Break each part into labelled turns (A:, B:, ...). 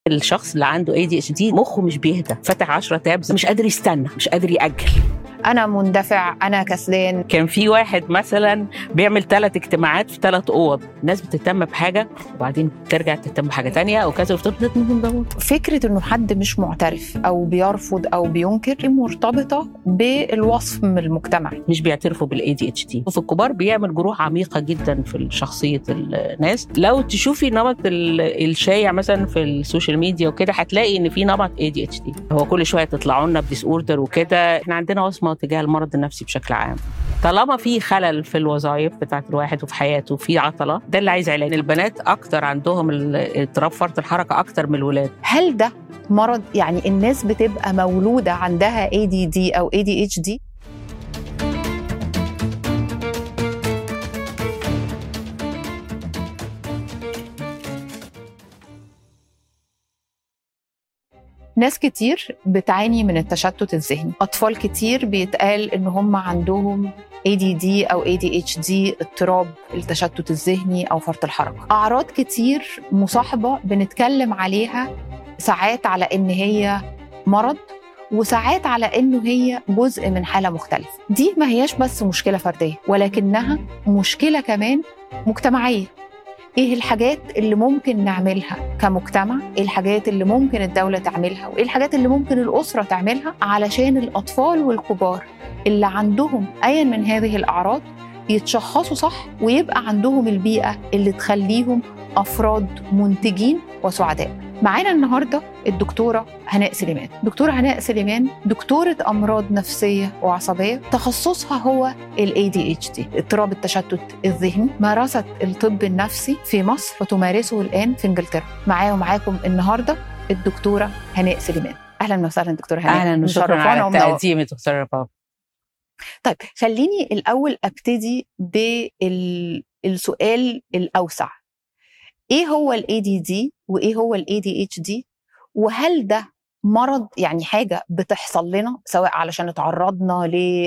A: الشخص اللي عنده اي دي اتش دي مخه مش بيهدى فاتح 10 تابز مش قادر يستنى مش قادر ياجل
B: انا مندفع انا كسلان
A: كان في واحد مثلا بيعمل ثلاث اجتماعات في ثلاث اوض الناس بتهتم بحاجه وبعدين ترجع تهتم بحاجه تانية وكذا وتفضل
B: فكره انه حد مش معترف او بيرفض او بينكر مرتبطه بالوصف من المجتمع
A: مش بيعترفوا بالاي دي اتش دي وفي الكبار بيعمل جروح عميقه جدا في شخصيه الناس لو تشوفي نمط الشائع مثلا في السوشيال ميديا وكده هتلاقي ان في نمط اي دي اتش دي هو كل شويه تطلعوا لنا بديس اوردر وكده احنا عندنا وصمه تجاه المرض النفسي بشكل عام طالما في خلل في الوظائف بتاعت الواحد وفي حياته في عطله ده اللي عايز علاج البنات اكتر عندهم اضطراب فرط الحركه اكتر من الولاد
B: هل ده مرض يعني الناس بتبقى مولوده عندها اي دي دي او اي دي اتش دي ناس كتير بتعاني من التشتت الذهني أطفال كتير بيتقال إن هم عندهم ADD أو ADHD اضطراب التشتت الذهني أو فرط الحركة أعراض كتير مصاحبة بنتكلم عليها ساعات على إن هي مرض وساعات على انه هي جزء من حاله مختلفه دي ما هياش بس مشكله فرديه ولكنها مشكله كمان مجتمعيه ايه الحاجات اللي ممكن نعملها كمجتمع ايه الحاجات اللي ممكن الدوله تعملها وايه الحاجات اللي ممكن الاسره تعملها علشان الاطفال والكبار اللي عندهم ايا من هذه الاعراض يتشخصوا صح ويبقى عندهم البيئه اللي تخليهم افراد منتجين وسعداء معانا النهارده الدكتوره هناء سليمان دكتوره هناء سليمان دكتوره امراض نفسيه وعصبيه تخصصها هو الاي دي اتش دي اضطراب التشتت الذهني مارست الطب النفسي في مصر وتمارسه الان في انجلترا معايا ومعاكم النهارده الدكتوره هناء سليمان اهلا وسهلا دكتوره هناء
A: اهلا وشكرا على التقديم دكتوره رباب
B: طيب خليني الاول ابتدي بالسؤال الاوسع ايه هو الاي دي دي وايه هو الاي دي اتش دي وهل ده مرض يعني حاجه بتحصل لنا سواء علشان اتعرضنا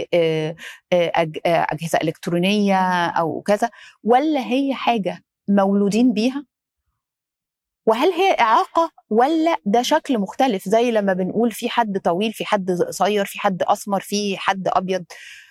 B: لاجهزه الكترونيه او كذا ولا هي حاجه مولودين بيها وهل هي اعاقه ولا ده شكل مختلف زي لما بنقول في حد طويل في حد قصير في حد اسمر في حد ابيض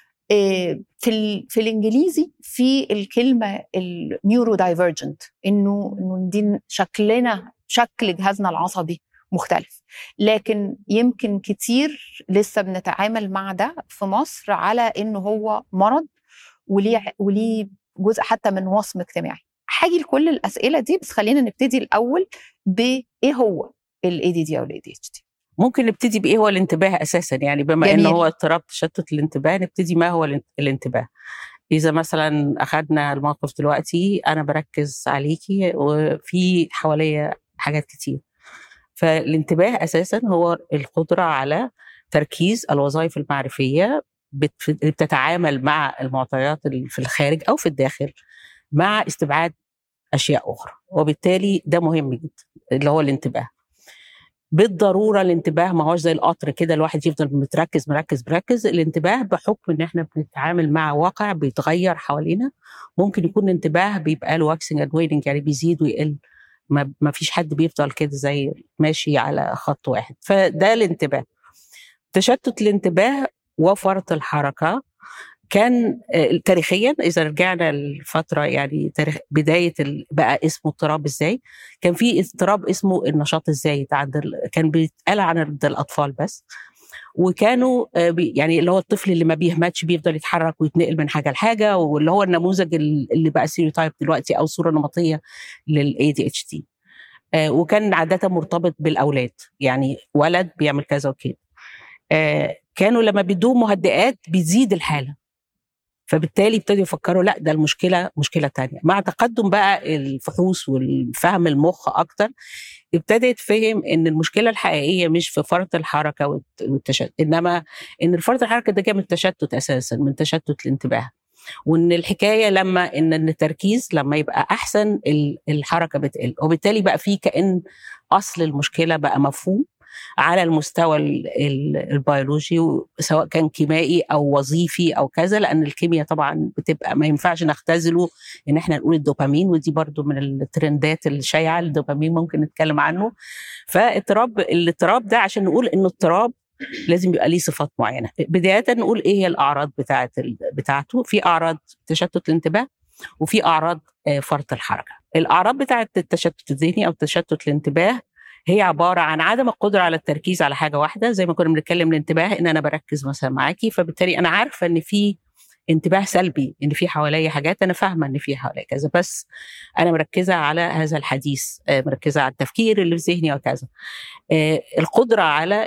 B: في في الانجليزي في الكلمه النيورو دايفرجنت انه انه دي شكلنا شكل جهازنا العصبي مختلف لكن يمكن كتير لسه بنتعامل مع ده في مصر على انه هو مرض وليه وليه جزء حتى من وصم اجتماعي هاجي لكل الاسئله دي بس خلينا نبتدي الاول بايه هو الاي دي دي او الاي دي اتش دي
A: ممكن نبتدي بايه هو الانتباه اساسا يعني بما جميل. ان هو اضطراب تشتت الانتباه نبتدي ما هو الانتباه اذا مثلا اخذنا الموقف دلوقتي انا بركز عليكي وفي حواليا حاجات كتير فالانتباه اساسا هو القدره على تركيز الوظائف المعرفيه بتتعامل مع المعطيات في الخارج او في الداخل مع استبعاد اشياء اخرى وبالتالي ده مهم جدا اللي هو الانتباه بالضروره الانتباه ما هوش زي القطر كده الواحد يفضل متركز مركز مركز الانتباه بحكم ان احنا بنتعامل مع واقع بيتغير حوالينا ممكن يكون الانتباه بيبقى له واكسنج اند ويلنج يعني بيزيد ويقل ما, ما فيش حد بيفضل كده زي ماشي على خط واحد فده الانتباه تشتت الانتباه وفرط الحركه كان تاريخيا اذا رجعنا لفتره يعني تاريخ بدايه بقى اسمه اضطراب ازاي كان في اضطراب اسمه النشاط الزايد عند كان بيتقال عن الاطفال بس وكانوا يعني اللي هو الطفل اللي ما بيهمتش بيفضل يتحرك ويتنقل من حاجه لحاجه واللي هو النموذج اللي بقى ستيريوتايب دلوقتي او صوره نمطيه للاي دي اتش دي وكان عاده مرتبط بالاولاد يعني ولد بيعمل كذا وكده كانوا لما بيدوهم مهدئات بتزيد الحاله فبالتالي ابتدوا يفكروا لا ده المشكله مشكله تانية مع تقدم بقى الفحوص والفهم المخ اكتر ابتدى يتفهم ان المشكله الحقيقيه مش في فرط الحركه والتشتت انما ان فرط الحركه ده جاي من التشتت اساسا من تشتت الانتباه وان الحكايه لما ان التركيز لما يبقى احسن الحركه بتقل وبالتالي بقى في كان اصل المشكله بقى مفهوم على المستوى البيولوجي سواء كان كيميائي او وظيفي او كذا لان الكيمياء طبعا بتبقى ما ينفعش نختزله ان احنا نقول الدوبامين ودي برضو من الترندات الشائعه الدوبامين ممكن نتكلم عنه فاضطراب الاضطراب ده عشان نقول انه اضطراب لازم يبقى ليه صفات معينه بدايه نقول ايه هي الاعراض بتاعه بتاعته في اعراض تشتت الانتباه وفي اعراض فرط الحركه الاعراض بتاعه التشتت الذهني او تشتت الانتباه هي عباره عن عدم القدره على التركيز على حاجه واحده زي ما كنا بنتكلم الانتباه ان انا بركز مثلا معاكي فبالتالي انا عارفه ان في انتباه سلبي ان في حواليا حاجات انا فاهمه ان في حواليا كذا بس انا مركزه على هذا الحديث مركزه على التفكير اللي في ذهني وكذا القدره على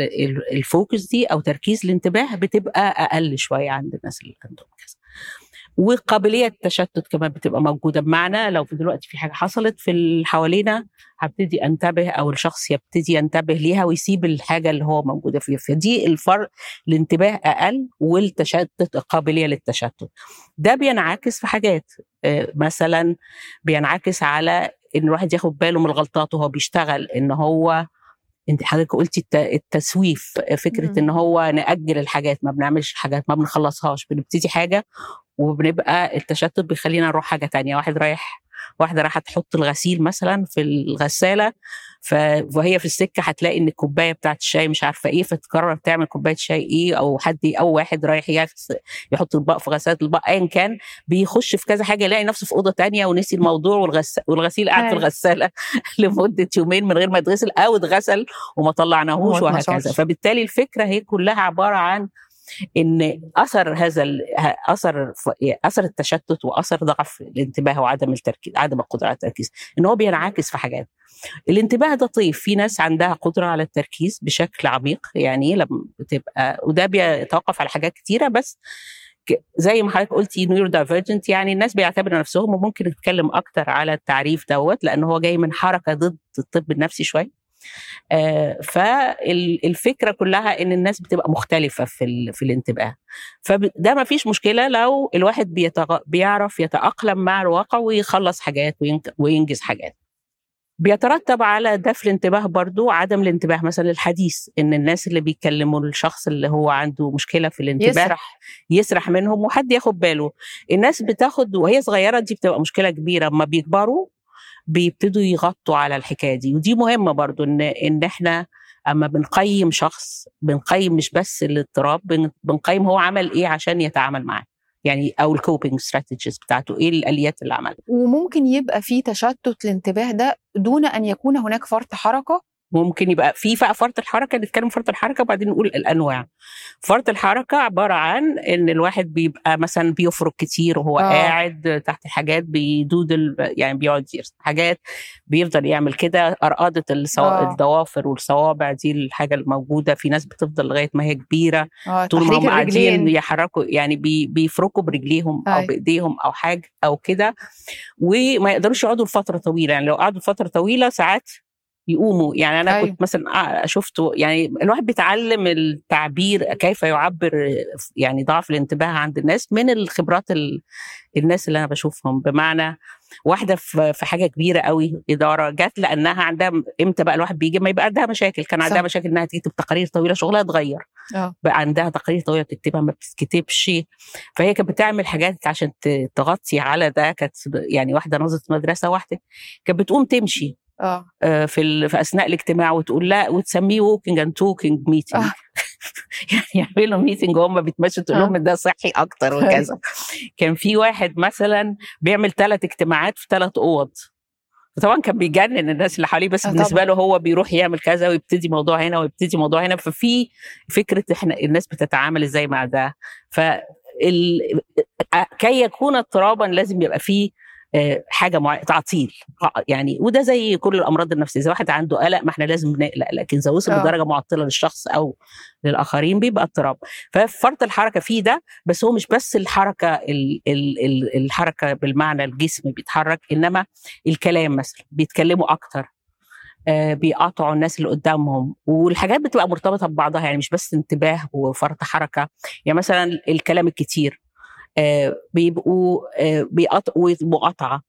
A: الفوكس دي او تركيز الانتباه بتبقى اقل شويه عند الناس اللي عندهم كذا وقابليه التشتت كمان بتبقى موجوده بمعنى لو في دلوقتي في حاجه حصلت في اللي حوالينا هبتدي انتبه او الشخص يبتدي ينتبه ليها ويسيب الحاجه اللي هو موجوده فيها فدي الفرق الانتباه اقل والتشتت القابليه للتشتت ده بينعكس في حاجات مثلا بينعكس على ان الواحد ياخد باله من الغلطات وهو بيشتغل ان هو انت حضرتك قلتي التسويف فكره ان هو ناجل الحاجات ما بنعملش حاجات ما بنخلصهاش بنبتدي حاجه وبنبقى التشتت بيخلينا نروح حاجه تانية واحد رايح واحده رايحه تحط الغسيل مثلا في الغساله فهي في السكه هتلاقي ان الكوبايه بتاعت الشاي مش عارفه ايه فتقرر تعمل كوبايه شاي ايه او حد او واحد رايح يحط اطباق في غساله الاطباق ايا كان بيخش في كذا حاجه يلاقي نفسه في اوضه تانية ونسي الموضوع والغس... والغسيل قاعد في الغساله لمده يومين من غير ما يتغسل او اتغسل وما طلعناهوش وهكذا فبالتالي الفكره هي كلها عباره عن ان اثر هذا اثر اثر التشتت واثر ضعف الانتباه وعدم التركيز عدم القدره على التركيز ان هو بينعكس في حاجات الانتباه ده طيف في ناس عندها قدره على التركيز بشكل عميق يعني لما بتبقى وده بيتوقف على حاجات كتيره بس زي ما حضرتك قلتي نيورو دايفرجنت يعني الناس بيعتبروا نفسهم وممكن نتكلم اكتر على التعريف دوت لان هو جاي من حركه ضد الطب النفسي شويه آه فالفكره كلها ان الناس بتبقى مختلفه في في الانتباه فده ما فيش مشكله لو الواحد بيتغ... بيعرف يتاقلم مع الواقع ويخلص حاجات وينجز حاجات بيترتب على ده في الانتباه برضو عدم الانتباه مثلا للحديث ان الناس اللي بيتكلموا الشخص اللي هو عنده مشكله في الانتباه
B: يسرح
A: يسرح منهم وحد ياخد باله الناس بتاخد وهي صغيره دي بتبقى مشكله كبيره اما بيكبروا بيبتدوا يغطوا على الحكايه دي ودي مهمه برضو ان ان احنا اما بنقيم شخص بنقيم مش بس الاضطراب بنقيم هو عمل ايه عشان يتعامل معاه يعني او الكوبينج استراتيجيز بتاعته ايه الاليات اللي عملها
B: وممكن يبقى في تشتت الانتباه ده دون ان يكون هناك فرط حركه
A: ممكن يبقى في فرط الحركه نتكلم فرط الحركه وبعدين نقول الانواع فرط الحركه عباره عن ان الواحد بيبقى مثلا بيفرك كتير وهو آه. قاعد تحت حاجات بيدود يعني بيقعد يرسم حاجات بيفضل يعمل كده ارقاده الصو... آه. الضوافر والصوابع دي الحاجه الموجوده في ناس بتفضل لغايه ما هي كبيره
B: آه.
A: طول ما هم قاعدين يحركوا يعني بي... بيفركوا برجليهم آه. او بايديهم او حاجه او كده وما يقدروش يقعدوا لفتره طويله يعني لو قعدوا فتره طويله ساعات يقوموا يعني انا أيوة. كنت مثلا شفته يعني الواحد بيتعلم التعبير كيف يعبر يعني ضعف الانتباه عند الناس من الخبرات ال... الناس اللي انا بشوفهم بمعنى واحده في حاجه كبيره قوي اداره جت لانها عندها امتى بقى الواحد بيجي ما يبقى عندها مشاكل كان عندها صح. مشاكل انها تكتب تقارير طويله شغلها اتغير
B: أوه.
A: بقى عندها تقارير طويله تكتبها ما بتتكتبش فهي كانت بتعمل حاجات عشان تغطي على ده كانت يعني واحده نظره مدرسه واحده كانت بتقوم تمشي
B: اه
A: في في اثناء الاجتماع وتقول لا وتسميه ووكينج اند توكينج ميتنج يعني يعملوا ميتنج وهم بيتمشوا تقول لهم ده صحي اكتر وكذا كان في واحد مثلا بيعمل ثلاث اجتماعات في ثلاث اوض طبعا كان بيجنن الناس اللي حواليه بس بالنسبه له هو بيروح يعمل كذا ويبتدي موضوع هنا ويبتدي موضوع هنا ففي فكره احنا الناس بتتعامل ازاي مع ده ف كي يكون اضطرابا لازم يبقى فيه حاجه معينه تعطيل يعني وده زي كل الامراض النفسيه اذا واحد عنده قلق ما احنا لازم نقلق لكن اذا وصل لدرجه معطله للشخص او للاخرين بيبقى اضطراب ففرط الحركه فيه ده بس هو مش بس الحركه ال ال ال الحركه بالمعنى الجسم بيتحرك انما الكلام مثلا بيتكلموا اكتر آه بيقاطعوا الناس اللي قدامهم والحاجات بتبقى مرتبطه ببعضها يعني مش بس انتباه وفرط حركه يعني مثلا الكلام الكتير آه بيبقوا آه بيقطعوا مقاطعه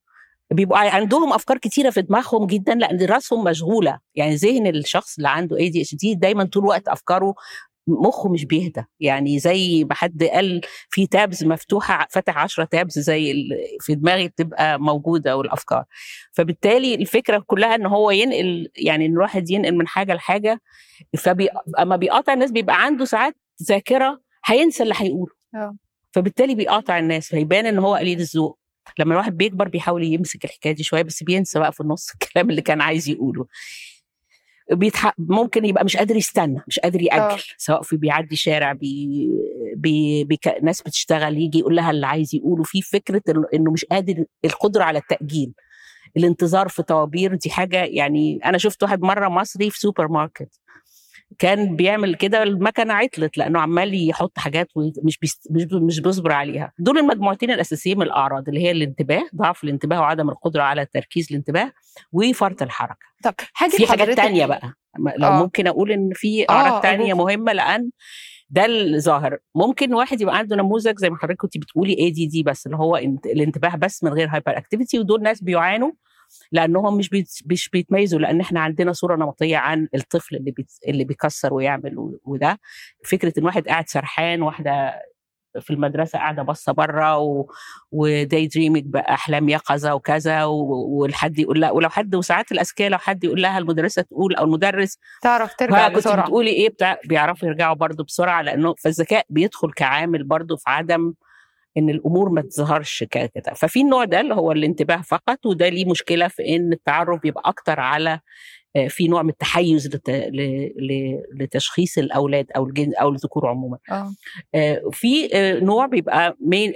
A: بيبقوا عندهم افكار كتيره في دماغهم جدا لان راسهم مشغوله يعني ذهن الشخص اللي عنده اي دي اتش دي دايما طول الوقت افكاره مخه مش بيهدى يعني زي ما حد قال في تابز مفتوحه فتح 10 تابز زي في دماغي بتبقى موجوده والافكار فبالتالي الفكره كلها ان هو ينقل يعني ان الواحد ينقل من حاجه لحاجه فبي اما بيقاطع الناس بيبقى عنده ساعات ذاكره هينسى اللي هيقوله فبالتالي بيقاطع الناس فيبان ان هو قليل الذوق لما الواحد بيكبر بيحاول يمسك الحكايه دي شويه بس بينسى بقى في النص الكلام اللي كان عايز يقوله بيتح... ممكن يبقى مش قادر يستنى مش قادر ياجل أوه. سواء في بيعدي شارع بي... بي... بي... ناس بتشتغل يجي يقول لها اللي عايز يقوله في فكره انه مش قادر القدره على التاجيل الانتظار في طوابير دي حاجه يعني انا شفت واحد مره مصري في سوبر ماركت كان بيعمل كده المكنه عطلت لانه عمال يحط حاجات ومش بيست... مش مش بيصبر عليها دول المجموعتين الاساسيين من الاعراض اللي هي الانتباه ضعف الانتباه وعدم القدره على تركيز الانتباه وفرط الحركه
B: طب
A: حاجه في حاجات تانية بقى لو آه. ممكن اقول ان في اعراض آه تانية أوه. مهمه لان ده الظاهر ممكن واحد يبقى عنده نموذج زي ما حضرتك كنت بتقولي اي دي دي بس اللي هو الانتباه بس من غير هايبر اكتيفيتي ودول ناس بيعانوا لانهم مش مش بيتميزوا لان احنا عندنا صوره نمطيه عن الطفل اللي بيت اللي بيكسر ويعمل وده فكره ان واحد قاعد سرحان واحده في المدرسه قاعده باصه بره و... وداي دريمك باحلام يقظه وكذا والحد يقول لا ولو حد وساعات الاذكياء لو حد يقول لها المدرسه تقول او المدرس
B: تعرف ترجع
A: كنت بسرعه بتقولي ايه بتاع بيعرفوا يرجعوا برضه بسرعه لانه فالذكاء بيدخل كعامل برضه في عدم ان الامور ما تظهرش كده ففي النوع ده اللي هو الانتباه فقط وده ليه مشكله في ان التعرف بيبقى اكتر على آه، في نوع من التحيز لتشخيص الاولاد او الجن او الذكور عموما
B: آه.
A: آه، في نوع بيبقى مين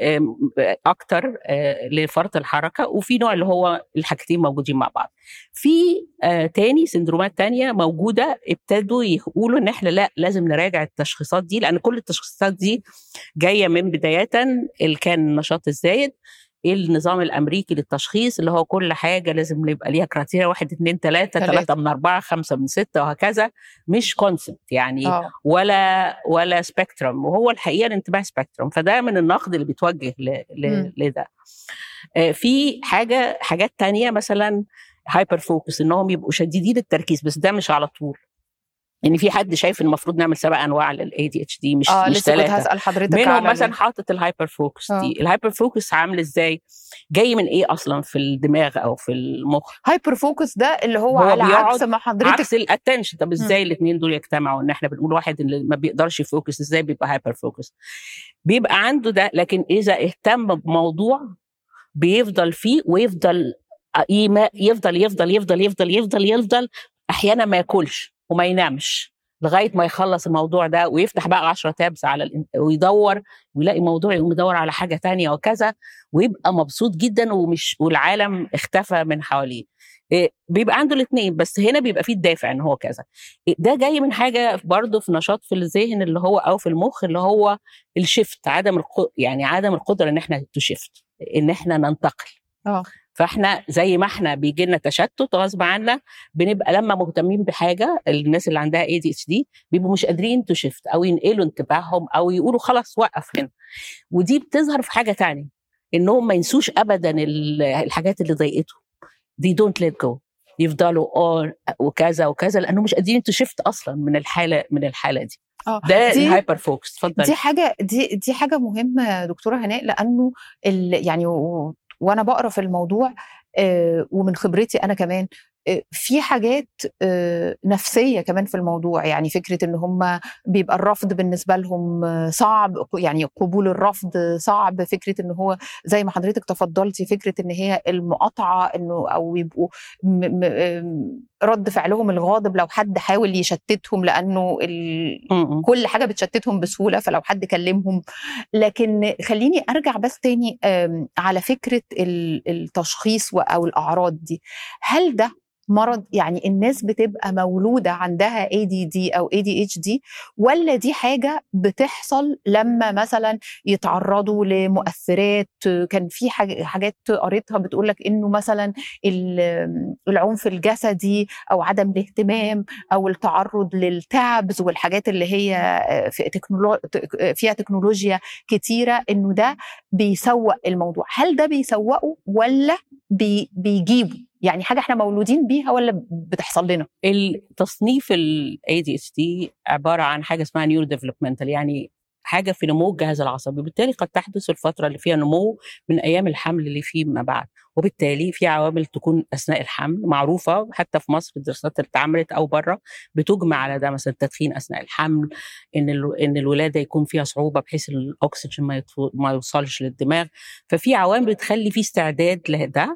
A: اكتر لفرط الحركه وفي نوع اللي هو الحاجتين موجودين مع بعض في تاني سندرومات تانية موجوده ابتدوا يقولوا ان احنا لا لازم نراجع التشخيصات دي لان كل التشخيصات دي جايه من بدايه اللي كان النشاط الزايد ايه النظام الامريكي للتشخيص اللي هو كل حاجه لازم يبقى ليها كراتيريا واحد اثنين ثلاثه ثلاثه من اربعه خمسه من سته وهكذا مش كونسبت يعني أوه. ولا ولا سبيكترم وهو الحقيقه الانتباه سبيكترم فده من النقد اللي بيتوجه لده آه في حاجه حاجات تانية مثلا هايبر فوكس انهم يبقوا شديدين التركيز بس ده مش على طول يعني في حد شايف المفروض نعمل سبع انواع للاي دي اتش دي مش
B: آه
A: مش
B: لسه كنت هسال حضرتك
A: منهم مثلا حاطط الهايبر فوكس دي آه. الهايبر فوكس عامل ازاي جاي من ايه اصلا في الدماغ او في المخ
B: هايبر فوكس ده اللي هو, هو على عكس ما حضرتك
A: عكس الاتنشن طب ازاي الاثنين دول يجتمعوا ان احنا بنقول واحد اللي ما بيقدرش يفوكس ازاي بيبقى هايبر فوكس بيبقى عنده ده لكن اذا اهتم بموضوع بيفضل فيه ويفضل يفضل يفضل يفضل يفضل يفضل يفضل, يفضل احيانا ما ياكلش وما ينامش لغايه ما يخلص الموضوع ده ويفتح بقى 10 تابس على الان... ويدور ويلاقي موضوع يقوم يدور على حاجه تانية وكذا ويبقى مبسوط جدا ومش والعالم اختفى من حواليه إيه بيبقى عنده الاثنين بس هنا بيبقى فيه الدافع ان هو كذا إيه ده جاي من حاجه برضه في نشاط في الذهن اللي هو او في المخ اللي هو الشفت عدم الق... يعني عدم القدره ان احنا تشفت ان احنا ننتقل
B: اه
A: فاحنا زي ما احنا بيجي لنا تشتت غصب عنا بنبقى لما مهتمين بحاجه الناس اللي عندها اي دي اتش دي بيبقوا مش قادرين تشفت او ينقلوا انتباههم او يقولوا خلاص وقف هنا ودي بتظهر في حاجه تانية انهم ما ينسوش ابدا الحاجات اللي ضايقتهم دي دونت ليت جو يفضلوا اه وكذا وكذا لانهم مش قادرين تشفت اصلا من الحاله من الحاله دي
B: أوه.
A: ده الهايبر فوكس
B: اتفضل دي حاجه دي دي حاجه مهمه دكتوره هناء لانه يعني وانا بقرا في الموضوع ومن خبرتي انا كمان في حاجات نفسيه كمان في الموضوع يعني فكره ان هم بيبقى الرفض بالنسبه لهم صعب يعني قبول الرفض صعب فكره ان هو زي ما حضرتك تفضلتي فكره ان هي المقاطعه انه او يبقوا رد فعلهم الغاضب لو حد حاول يشتتهم لانه كل حاجه بتشتتهم بسهوله فلو حد كلمهم لكن خليني ارجع بس تاني على فكره التشخيص او الاعراض دي هل ده مرض يعني الناس بتبقى مولوده عندها ADD او ADHD ولا دي حاجه بتحصل لما مثلا يتعرضوا لمؤثرات كان في حاجات قريتها بتقول لك انه مثلا العنف الجسدي او عدم الاهتمام او التعرض للتعبز والحاجات اللي هي في تكنولو... فيها تكنولوجيا كتيره انه ده بيسوق الموضوع هل ده بيسوقه ولا بي... بيجيبه يعني حاجه احنا مولودين بيها ولا بتحصل لنا
A: التصنيف ال ADHD عباره عن حاجه اسمها نيورو ديفلوبمنتال يعني حاجه في نمو الجهاز العصبي وبالتالي قد تحدث الفتره اللي فيها نمو من ايام الحمل اللي فيه ما بعد وبالتالي في عوامل تكون اثناء الحمل معروفه حتى في مصر الدراسات اللي اتعملت او بره بتجمع على ده مثلا التدخين اثناء الحمل ان ان الولاده يكون فيها صعوبه بحيث الاكسجين ما, ما يوصلش للدماغ ففي عوامل بتخلي في استعداد لده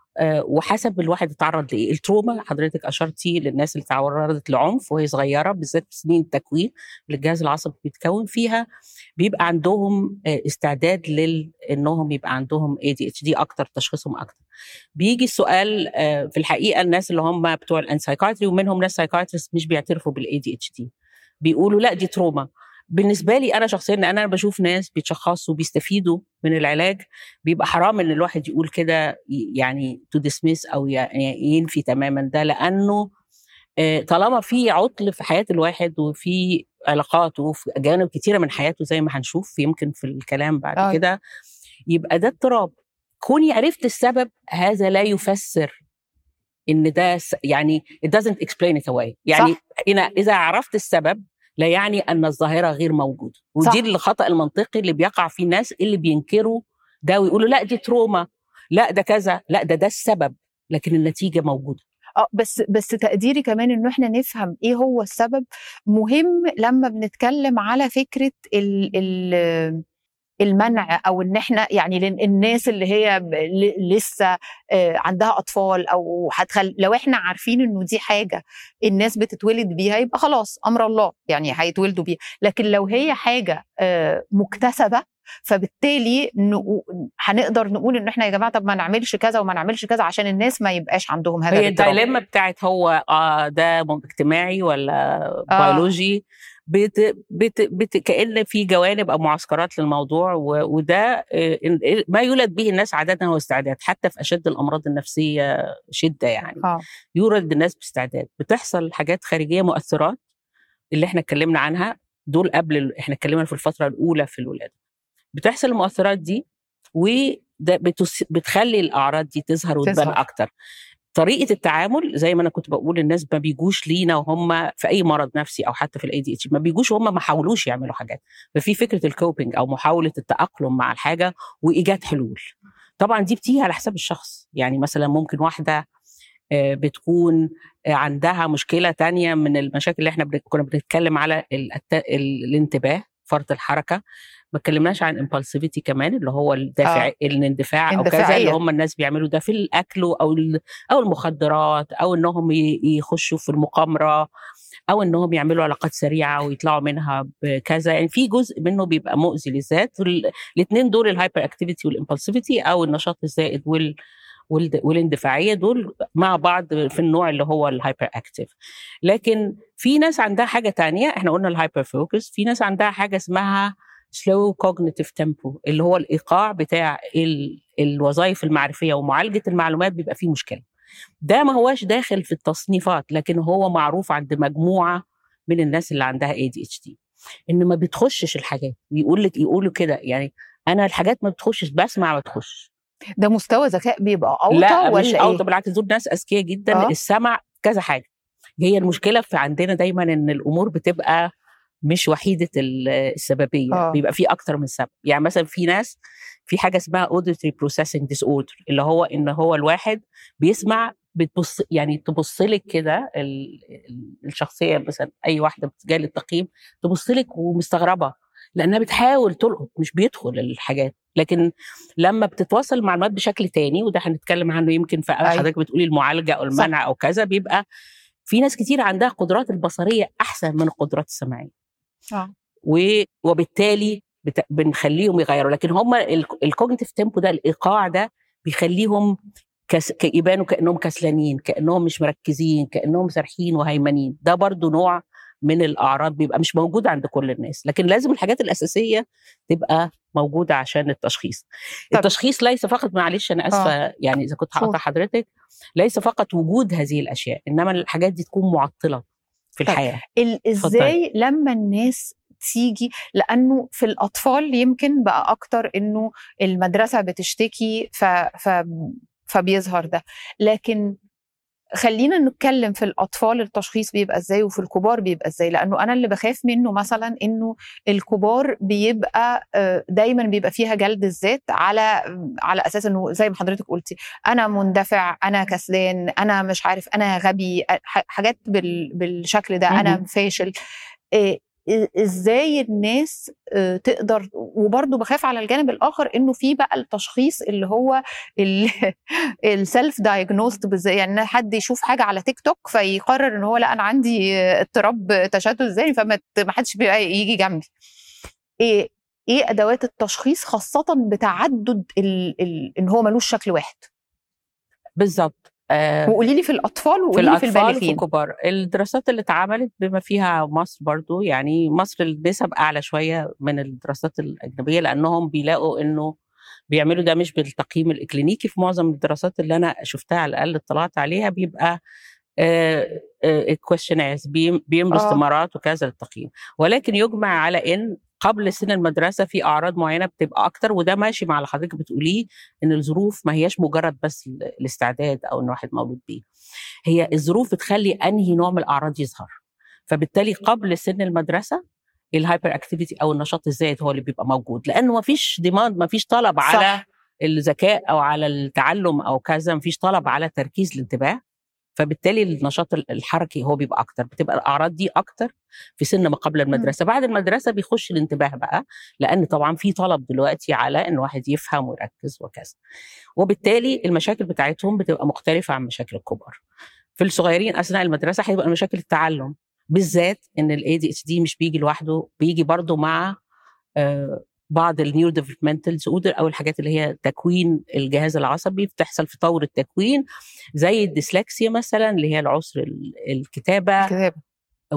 A: وحسب الواحد اتعرض لايه التروما حضرتك اشرتي للناس اللي تعرضت لعنف وهي صغيره بالذات في سنين التكوين اللي الجهاز العصبي بيتكون فيها بيبقى عندهم استعداد لل انهم يبقى عندهم اي دي اتش دي اكتر تشخيصهم اكتر بيجي السؤال في الحقيقه الناس اللي هم بتوع الانسايكاتري ومنهم ناس سايكاتريست مش بيعترفوا بالاي دي اتش دي بيقولوا لا دي تروما بالنسبه لي انا شخصيا انا بشوف ناس بيتشخصوا بيستفيدوا من العلاج بيبقى حرام ان الواحد يقول كده يعني تو ديسميس او يعني ينفي تماما ده لانه طالما في عطل في حياه الواحد وفي علاقاته وفي جوانب كتيره من حياته زي ما هنشوف يمكن في الكلام بعد آه. كده يبقى ده اضطراب كوني عرفت السبب هذا لا يفسر ان ده يعني it doesn't explain it away يعني صح. اذا عرفت السبب لا يعني ان الظاهره غير موجوده ودي صح. الخطا المنطقي اللي بيقع فيه الناس اللي بينكروا ده ويقولوا لا دي تروما لا ده كذا لا ده ده السبب لكن النتيجه موجوده
B: اه بس بس تقديري كمان انه احنا نفهم ايه هو السبب مهم لما بنتكلم على فكره ال ال المنع او ان احنا يعني الناس اللي هي لسه عندها اطفال او هتخل لو احنا عارفين انه دي حاجه الناس بتتولد بيها يبقى خلاص امر الله يعني هيتولدوا بيها لكن لو هي حاجه مكتسبه فبالتالي هنقدر نقول ان احنا يا جماعه طب ما نعملش كذا وما نعملش كذا عشان الناس ما يبقاش عندهم هذا
A: هي الدايلما بتاعت هو آه ده اجتماعي ولا آه. بيولوجي بت بت بت كان في جوانب او معسكرات للموضوع وده ما يولد به الناس عاده هو استعداد حتى في اشد الامراض النفسيه شده يعني
B: آه.
A: يولد الناس باستعداد بتحصل حاجات خارجيه مؤثرات اللي احنا اتكلمنا عنها دول قبل احنا اتكلمنا في الفتره الاولى في الولاده بتحصل المؤثرات دي وده بتس... بتخلي الاعراض دي تظهر وتبان اكتر طريقه التعامل زي ما انا كنت بقول الناس ما بيجوش لينا وهم في اي مرض نفسي او حتى في الاي دي اتش ما بيجوش وهم ما حاولوش يعملوا حاجات ففي فكره الكوبينج او محاوله التاقلم مع الحاجه وايجاد حلول طبعا دي بتيجي على حساب الشخص يعني مثلا ممكن واحده بتكون عندها مشكله تانية من المشاكل اللي احنا كنا بنتكلم على الانتباه فرط الحركه ما اتكلمناش عن امبالسيفيتي كمان اللي هو الدافع آه. الاندفاع او كذا اللي هم الناس بيعملوا ده في الاكل او او المخدرات او انهم يخشوا في المقامره او انهم يعملوا علاقات سريعه ويطلعوا منها بكذا يعني في جزء منه بيبقى مؤذي للذات الاثنين دول الهايبر اكتيفيتي والامبالسيفيتي او النشاط الزائد وال والاندفاعيه دول مع بعض في النوع اللي هو الهايبر اكتيف لكن في ناس عندها حاجه تانية احنا قلنا الهايبر فوكس في ناس عندها حاجه اسمها سلو كوجنيتيف تيمبو اللي هو الايقاع بتاع ال... الوظائف المعرفيه ومعالجه المعلومات بيبقى فيه مشكله ده ما هواش داخل في التصنيفات لكن هو معروف عند مجموعه من الناس اللي عندها اي دي اتش دي ان ما بتخشش الحاجات يقول لك يقولوا كده يعني انا الحاجات ما بتخشش بسمع ما تخش
B: ده مستوى ذكاء بيبقى اوطى
A: لا
B: ولا
A: مش
B: ايه؟
A: اوطى بالعكس دول ناس اذكياء جدا
B: آه.
A: السمع كذا حاجه هي المشكله في عندنا دايما ان الامور بتبقى مش وحيده السببيه
B: آه.
A: بيبقى في اكتر من سبب يعني مثلا في ناس في حاجه اسمها auditory processing disorder اللي هو ان هو الواحد بيسمع بتبص يعني تبص لك كده ال- ال- الشخصيه مثلا اي واحده جايه للتقييم تبص لك ومستغربه لانها بتحاول تلقط مش بيدخل الحاجات لكن لما بتتواصل المعلومات بشكل تاني وده هنتكلم عنه يمكن في
B: أيوة.
A: حضرتك بتقولي المعالجه او المنع او كذا بيبقى في ناس كتير عندها قدرات البصريه احسن من القدرات السمعيه
B: آه.
A: و- وبالتالي بت... بنخليهم يغيروا لكن هم الكوجنيتيف تيمبو ده الايقاع ده بيخليهم كس... يبانوا كانهم كسلانين كانهم مش مركزين كانهم سارحين وهيمنين ده برضو نوع من الاعراض بيبقى مش موجود عند كل الناس لكن لازم الحاجات الاساسيه تبقى موجوده عشان التشخيص طب. التشخيص ليس فقط معلش انا اسفه آه. يعني اذا كنت هقطع حضرتك ليس فقط وجود هذه الاشياء انما الحاجات دي تكون معطله في الحياه
B: طيب. ازاي لما الناس تيجي لانه في الاطفال يمكن بقى اكتر انه المدرسه بتشتكي ف, ف فبيظهر ده لكن خلينا نتكلم في الاطفال التشخيص بيبقى ازاي وفي الكبار بيبقى ازاي لانه انا اللي بخاف منه مثلا انه الكبار بيبقى دايما بيبقى فيها جلد الذات على على اساس انه زي ما حضرتك قلتي انا مندفع انا كسلان انا مش عارف انا غبي حاجات بالشكل ده انا فاشل ازاي الناس تقدر وبرضه بخاف على الجانب الاخر انه في بقى التشخيص اللي هو السيلف دايجنوست يعني حد يشوف حاجه على تيك توك فيقرر ان هو لا انا عندي اضطراب تشتت ذهني فما حدش يجي جنبي ايه ايه ادوات التشخيص خاصه بتعدد ال ال ان هو ملوش شكل واحد
A: بالظبط
B: آه وقولي لي في الاطفال وقولي لي في البالغين في
A: الكبار الدراسات اللي اتعملت بما فيها مصر برضو يعني مصر النسب اعلى شويه من الدراسات الاجنبيه لانهم بيلاقوا انه بيعملوا ده مش بالتقييم الاكلينيكي في معظم الدراسات اللي انا شفتها على الاقل اطلعت عليها بيبقى كويشنيرز بيملوا استمارات وكذا للتقييم ولكن يجمع على ان قبل سن المدرسه في اعراض معينه بتبقى اكتر وده ماشي مع اللي حضرتك بتقوليه ان الظروف ما هياش مجرد بس الاستعداد او ان واحد مولود بيه هي الظروف بتخلي انهي نوع من الاعراض يظهر فبالتالي قبل سن المدرسه الهايبر اكتيفيتي او النشاط الزايد هو اللي بيبقى موجود لانه ما فيش ديماند ما فيش طلب صح. على الذكاء او على التعلم او كذا ما فيش طلب على تركيز الانتباه فبالتالي النشاط الحركي هو بيبقى اكتر بتبقى الاعراض دي اكتر في سن ما قبل المدرسه بعد المدرسه بيخش الانتباه بقى لان طبعا في طلب دلوقتي على ان واحد يفهم ويركز وكذا وبالتالي المشاكل بتاعتهم بتبقى مختلفه عن مشاكل الكبار في الصغيرين اثناء المدرسه هيبقى مشاكل التعلم بالذات ان الاي دي اتش دي مش بيجي لوحده بيجي برضه مع آه بعض النيو ديفلوبمنتال ديسوردر او الحاجات اللي هي تكوين الجهاز العصبي بتحصل في طور التكوين زي الديسلكسيا مثلا اللي هي العسر الكتابه
B: الكتابه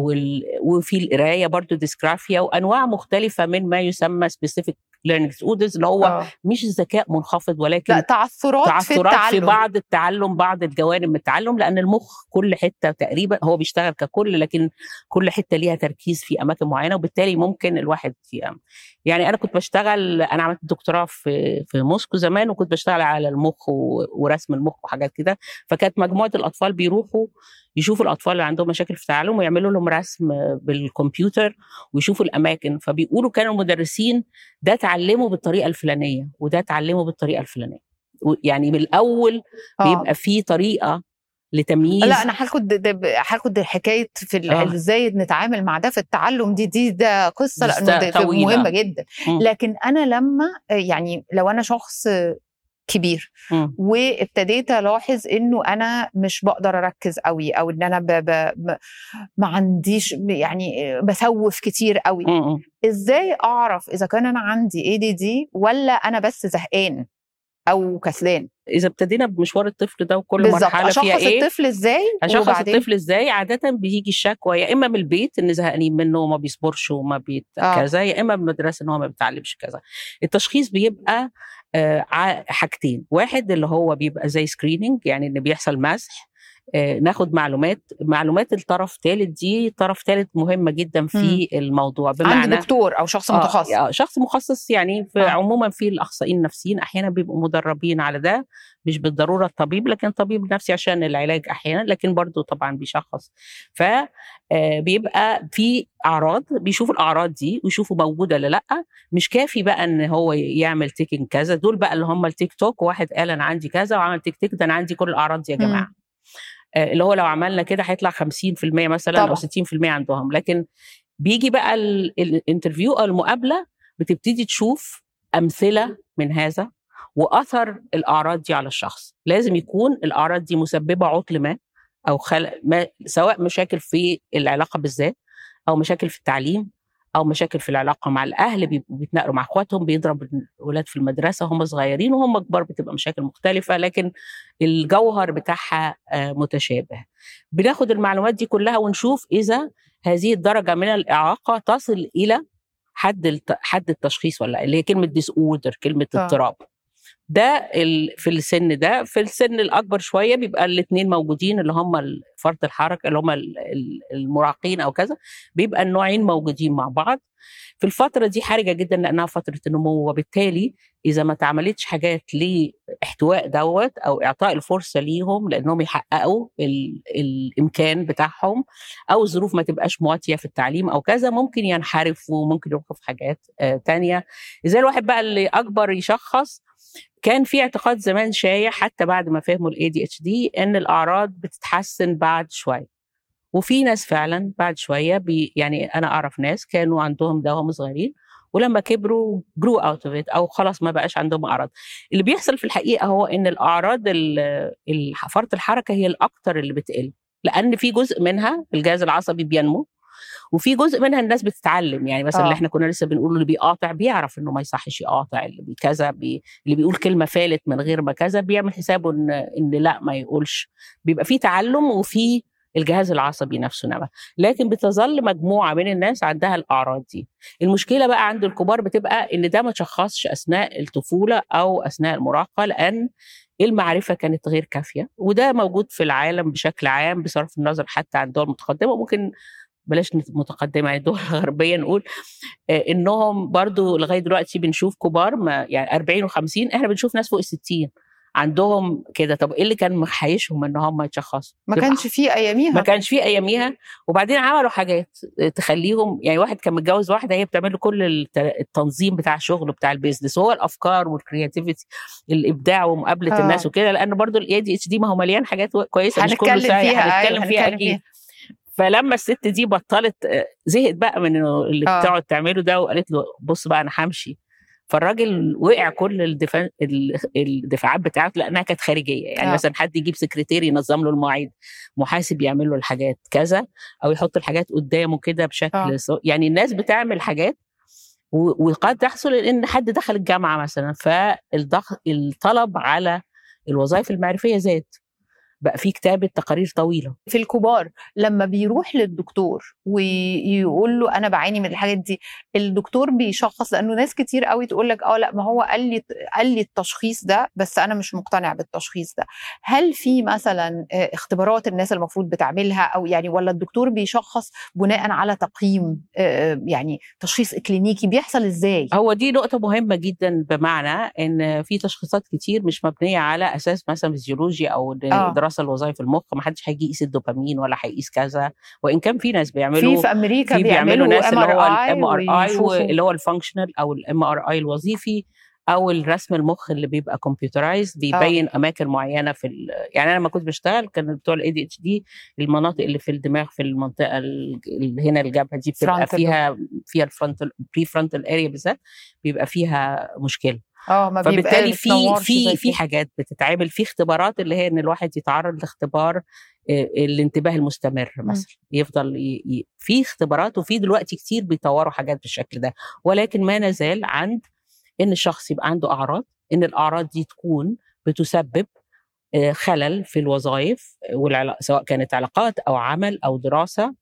A: وفي القرايه برضو ديسكرافيا وانواع مختلفه من ما يسمى سبيسيفيك ليرنينج ديسوردرز اللي هو أوه. مش الذكاء منخفض ولكن
B: لا تعثرات,
A: تعثرات
B: في, التعلم.
A: في بعض التعلم بعض الجوانب من التعلم لان المخ كل حته تقريبا هو بيشتغل ككل لكن كل حته ليها تركيز في اماكن معينه وبالتالي ممكن الواحد يعني انا كنت بشتغل انا عملت دكتوراه في في موسكو زمان وكنت بشتغل على المخ ورسم المخ وحاجات كده فكانت مجموعه الاطفال بيروحوا يشوفوا الاطفال اللي عندهم مشاكل في التعلم ويعملوا لهم رسم بالكمبيوتر ويشوفوا الاماكن فبيقولوا كانوا المدرسين ده اتعلموا بالطريقه الفلانيه وده اتعلموا بالطريقه الفلانيه يعني من الاول بيبقى في طريقه لتمييز
B: لا انا هاخد هاخد حكايه في آه. ازاي نتعامل مع ده في التعلم دي دي ده قصه لانه ده مهمه جدا م. لكن انا لما يعني لو انا شخص كبير م. وابتديت الاحظ انه انا مش بقدر اركز قوي او ان انا ب ب ما عنديش يعني بسوف كتير قوي م. ازاي اعرف اذا كان انا عندي اي دي دي ولا انا بس زهقان او كسلان
A: اذا ابتدينا بمشوار الطفل ده وكل بالزبط. مرحله فيها
B: ايه اشخص الطفل ازاي
A: اشخص وبعدين... الطفل ازاي عاده بيجي الشكوى يا اما من البيت ان زهقانين منه وما بيصبرش وما بيت آه. كذا يا اما من المدرسه ان هو ما بيتعلمش كذا التشخيص بيبقى آه حاجتين واحد اللي هو بيبقى زي سكريننج يعني ان بيحصل مسح ناخد معلومات معلومات الطرف ثالث دي طرف ثالث مهمه جدا في م. الموضوع
B: بمعنى عند دكتور او شخص متخصص
A: آه شخص مخصص يعني في آه. عموما في الاخصائيين النفسيين احيانا بيبقوا مدربين على ده مش بالضروره الطبيب لكن طبيب نفسي عشان العلاج احيانا لكن برضه طبعا بيشخص ف بيبقى في اعراض بيشوفوا الاعراض دي ويشوفوا موجوده ولا لا مش كافي بقى ان هو يعمل تيكينج كذا دول بقى اللي هم التيك توك واحد قال انا عندي كذا وعمل تيك تيك ده انا عندي كل الاعراض دي يا جماعه م. اللي هو لو عملنا كده هيطلع 50% مثلا طبعا. او 60% عندهم لكن بيجي بقى الانترفيو او المقابله بتبتدي تشوف امثله من هذا واثر الاعراض دي على الشخص لازم يكون الاعراض دي مسببه عطل ما او خلق ما سواء مشاكل في العلاقه بالذات او مشاكل في التعليم او مشاكل في العلاقه مع الاهل بيبقوا بيتناقلوا مع اخواتهم بيضرب الاولاد في المدرسه هم صغيرين وهم كبار بتبقى مشاكل مختلفه لكن الجوهر بتاعها متشابه بناخد المعلومات دي كلها ونشوف اذا هذه الدرجه من الاعاقه تصل الى حد حد التشخيص ولا اللي هي كلمه ديس اوردر كلمه اضطراب ده في السن ده في السن الاكبر شويه بيبقى الاثنين موجودين اللي هم فرط الحركه اللي هم المراهقين او كذا بيبقى النوعين موجودين مع بعض في الفتره دي حرجه جدا لانها فتره النمو وبالتالي اذا ما اتعملتش حاجات لاحتواء دوت او اعطاء الفرصه ليهم لانهم يحققوا ال الامكان بتاعهم او الظروف ما تبقاش مواتيه في التعليم او كذا ممكن ينحرفوا وممكن يروحوا في حاجات آه تانية زي الواحد بقى اللي اكبر يشخص كان في اعتقاد زمان شايع حتى بعد ما فهموا الاي دي اتش دي ان الاعراض بتتحسن بعد شويه وفي ناس فعلا بعد شويه بي يعني انا اعرف ناس كانوا عندهم ده وهم صغيرين ولما كبروا جرو اوت اوف او خلاص ما بقاش عندهم اعراض اللي بيحصل في الحقيقه هو ان الاعراض فرط الحركه هي الاكثر اللي بتقل لان في جزء منها الجهاز العصبي بينمو وفي جزء منها الناس بتتعلم يعني مثلا اللي احنا كنا لسه بنقول اللي بيقاطع بيعرف انه ما يصحش يقاطع اللي بي كذا بي اللي بيقول كلمه فالت من غير ما كذا بيعمل حسابه ان ان لا ما يقولش بيبقى في تعلم وفي الجهاز العصبي نفسه نما لكن بتظل مجموعه من الناس عندها الاعراض دي المشكله بقى عند الكبار بتبقى ان ده ما تشخصش اثناء الطفوله او اثناء المراهقه لان المعرفة كانت غير كافية وده موجود في العالم بشكل عام بصرف النظر حتى عن دول متقدمة ممكن بلاش متقدمه يعني الدول الغربيه نقول انهم برضو لغايه دلوقتي بنشوف كبار ما يعني 40 و50 احنا بنشوف ناس فوق ال 60 عندهم كده طب ايه اللي كان محيشهم ان هم يتشخصوا؟
B: ما كانش في اياميها
A: ما كانش في اياميها وبعدين عملوا حاجات تخليهم يعني واحد كان متجوز واحده هي بتعمل له كل التنظيم بتاع الشغل بتاع البيزنس وهو الافكار والكرياتيفيتي الابداع ومقابله آه. الناس وكده لان برضو الاي دي اتش دي ما هو مليان حاجات كويسه
B: مش كله
A: سهل
B: فيها
A: هنتكلم فيها اكيد فيها. فلما الست دي بطلت زهقت بقى من اللي آه. بتقعد تعمله ده وقالت له بص بقى انا همشي فالراجل وقع كل الدفاع الدفاعات بتاعته لانها كانت خارجيه يعني آه. مثلا حد يجيب سكرتير ينظم له المواعيد محاسب يعمل له الحاجات كذا او يحط الحاجات قدامه كده بشكل آه. يعني الناس بتعمل حاجات وقد تحصل ان حد دخل الجامعه مثلا فالطلب على الوظائف المعرفيه زاد بقى في كتابه تقارير طويله
B: في الكبار لما بيروح للدكتور ويقول له انا بعاني من الحاجات دي الدكتور بيشخص لانه ناس كتير قوي تقول لك اه لا ما هو قال لي قال لي التشخيص ده بس انا مش مقتنع بالتشخيص ده هل في مثلا اختبارات الناس المفروض بتعملها او يعني ولا الدكتور بيشخص بناء على تقييم يعني تشخيص اكلينيكي بيحصل ازاي
A: هو دي نقطه مهمه جدا بمعنى ان في تشخيصات كتير مش مبنيه على اساس مثلا فيزيولوجي او
B: آه.
A: دراسه لوظائف المخ ما حدش هيجي يقيس الدوبامين ولا هيقيس كذا وان كان في ناس بيعملوا
B: في في امريكا
A: في
B: بيعملوا
A: ناس اللي هو
B: الام
A: ار اي اللي هو الفانكشنال او الام ار اي الوظيفي او الرسم المخ اللي بيبقى كمبيوترايز بيبين أوه. اماكن معينه في يعني انا لما كنت بشتغل كان بتوع الاي دي اتش دي المناطق اللي في الدماغ في المنطقه اللي هنا الجبهه دي بتبقى فيها فيها الفرونتال بري فرونتال اريا بالذات بيبقى فيها مشكله
B: اه ما
A: فبالتالي في في في حاجات بتتعمل في اختبارات اللي هي ان الواحد يتعرض لاختبار الانتباه المستمر مثلا يفضل ي... ي... في اختبارات وفي دلوقتي كتير بيطوروا حاجات بالشكل ده ولكن ما نزال عند ان الشخص يبقى عنده اعراض ان الاعراض دي تكون بتسبب خلل في الوظائف والعلاق... سواء كانت علاقات او عمل او دراسه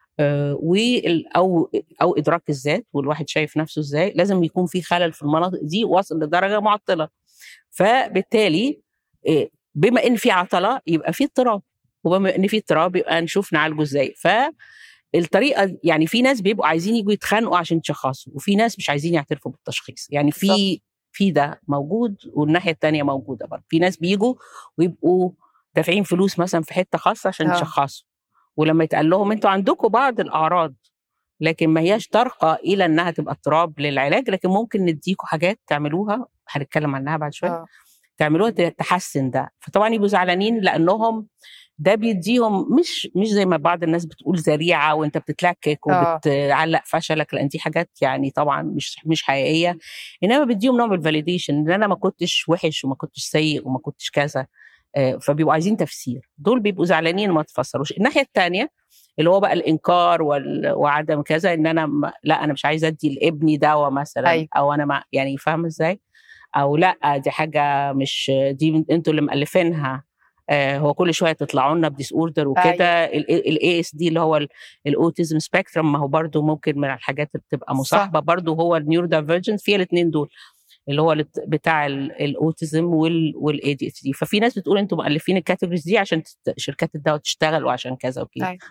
A: او او ادراك الذات والواحد شايف نفسه ازاي لازم يكون في خلل في المناطق دي واصل لدرجه معطله فبالتالي بما ان في عطله يبقى في اضطراب وبما ان في اضطراب يبقى نشوف نعالجه ازاي فالطريقه يعني في ناس بيبقوا عايزين يجوا يتخانقوا عشان يتشخصوا وفي ناس مش عايزين يعترفوا بالتشخيص يعني في في ده موجود والناحيه الثانيه موجوده برضه في ناس بيجوا ويبقوا دافعين فلوس مثلا في حته خاصه عشان يتشخصوا ولما يتقال لهم انتوا عندكم بعض الاعراض لكن ما هياش ترقى الى انها تبقى اضطراب للعلاج لكن ممكن نديكم حاجات تعملوها هنتكلم عنها بعد شويه
B: آه.
A: تعملوها تحسن ده فطبعا يبقوا زعلانين لانهم ده بيديهم مش مش زي ما بعض الناس بتقول ذريعه وانت بتتلكك وبتعلق فشلك لان دي حاجات يعني طبعا مش مش حقيقيه انما بيديهم نوع من الفاليديشن ان انا ما كنتش وحش وما كنتش سيء وما كنتش كذا فبيبقوا عايزين تفسير دول بيبقوا زعلانين ما تفسروش الناحيه الثانيه اللي هو بقى الانكار وال... وعدم كذا ان انا م... لا انا مش عايزه ادي لابني دواء مثلا
B: أيوة.
A: او انا ما يعني فاهمه ازاي او لا دي حاجه مش دي انتوا اللي مالفينها آه هو كل شويه تطلعوا لنا بديس اوردر وكده الاي اس دي اللي هو الاوتيزم سبيكترم ما هو برضو ممكن من الحاجات اللي بتبقى مصاحبه برضو هو النيورو دايفرجنس فيها الاثنين دول اللي هو بتاع الاوتيزم والاي دي اتش دي ففي ناس بتقول انتوا مؤلفين الكاتيجوريز دي عشان شركات الدواء تشتغل وعشان كذا وكده
B: أيوة.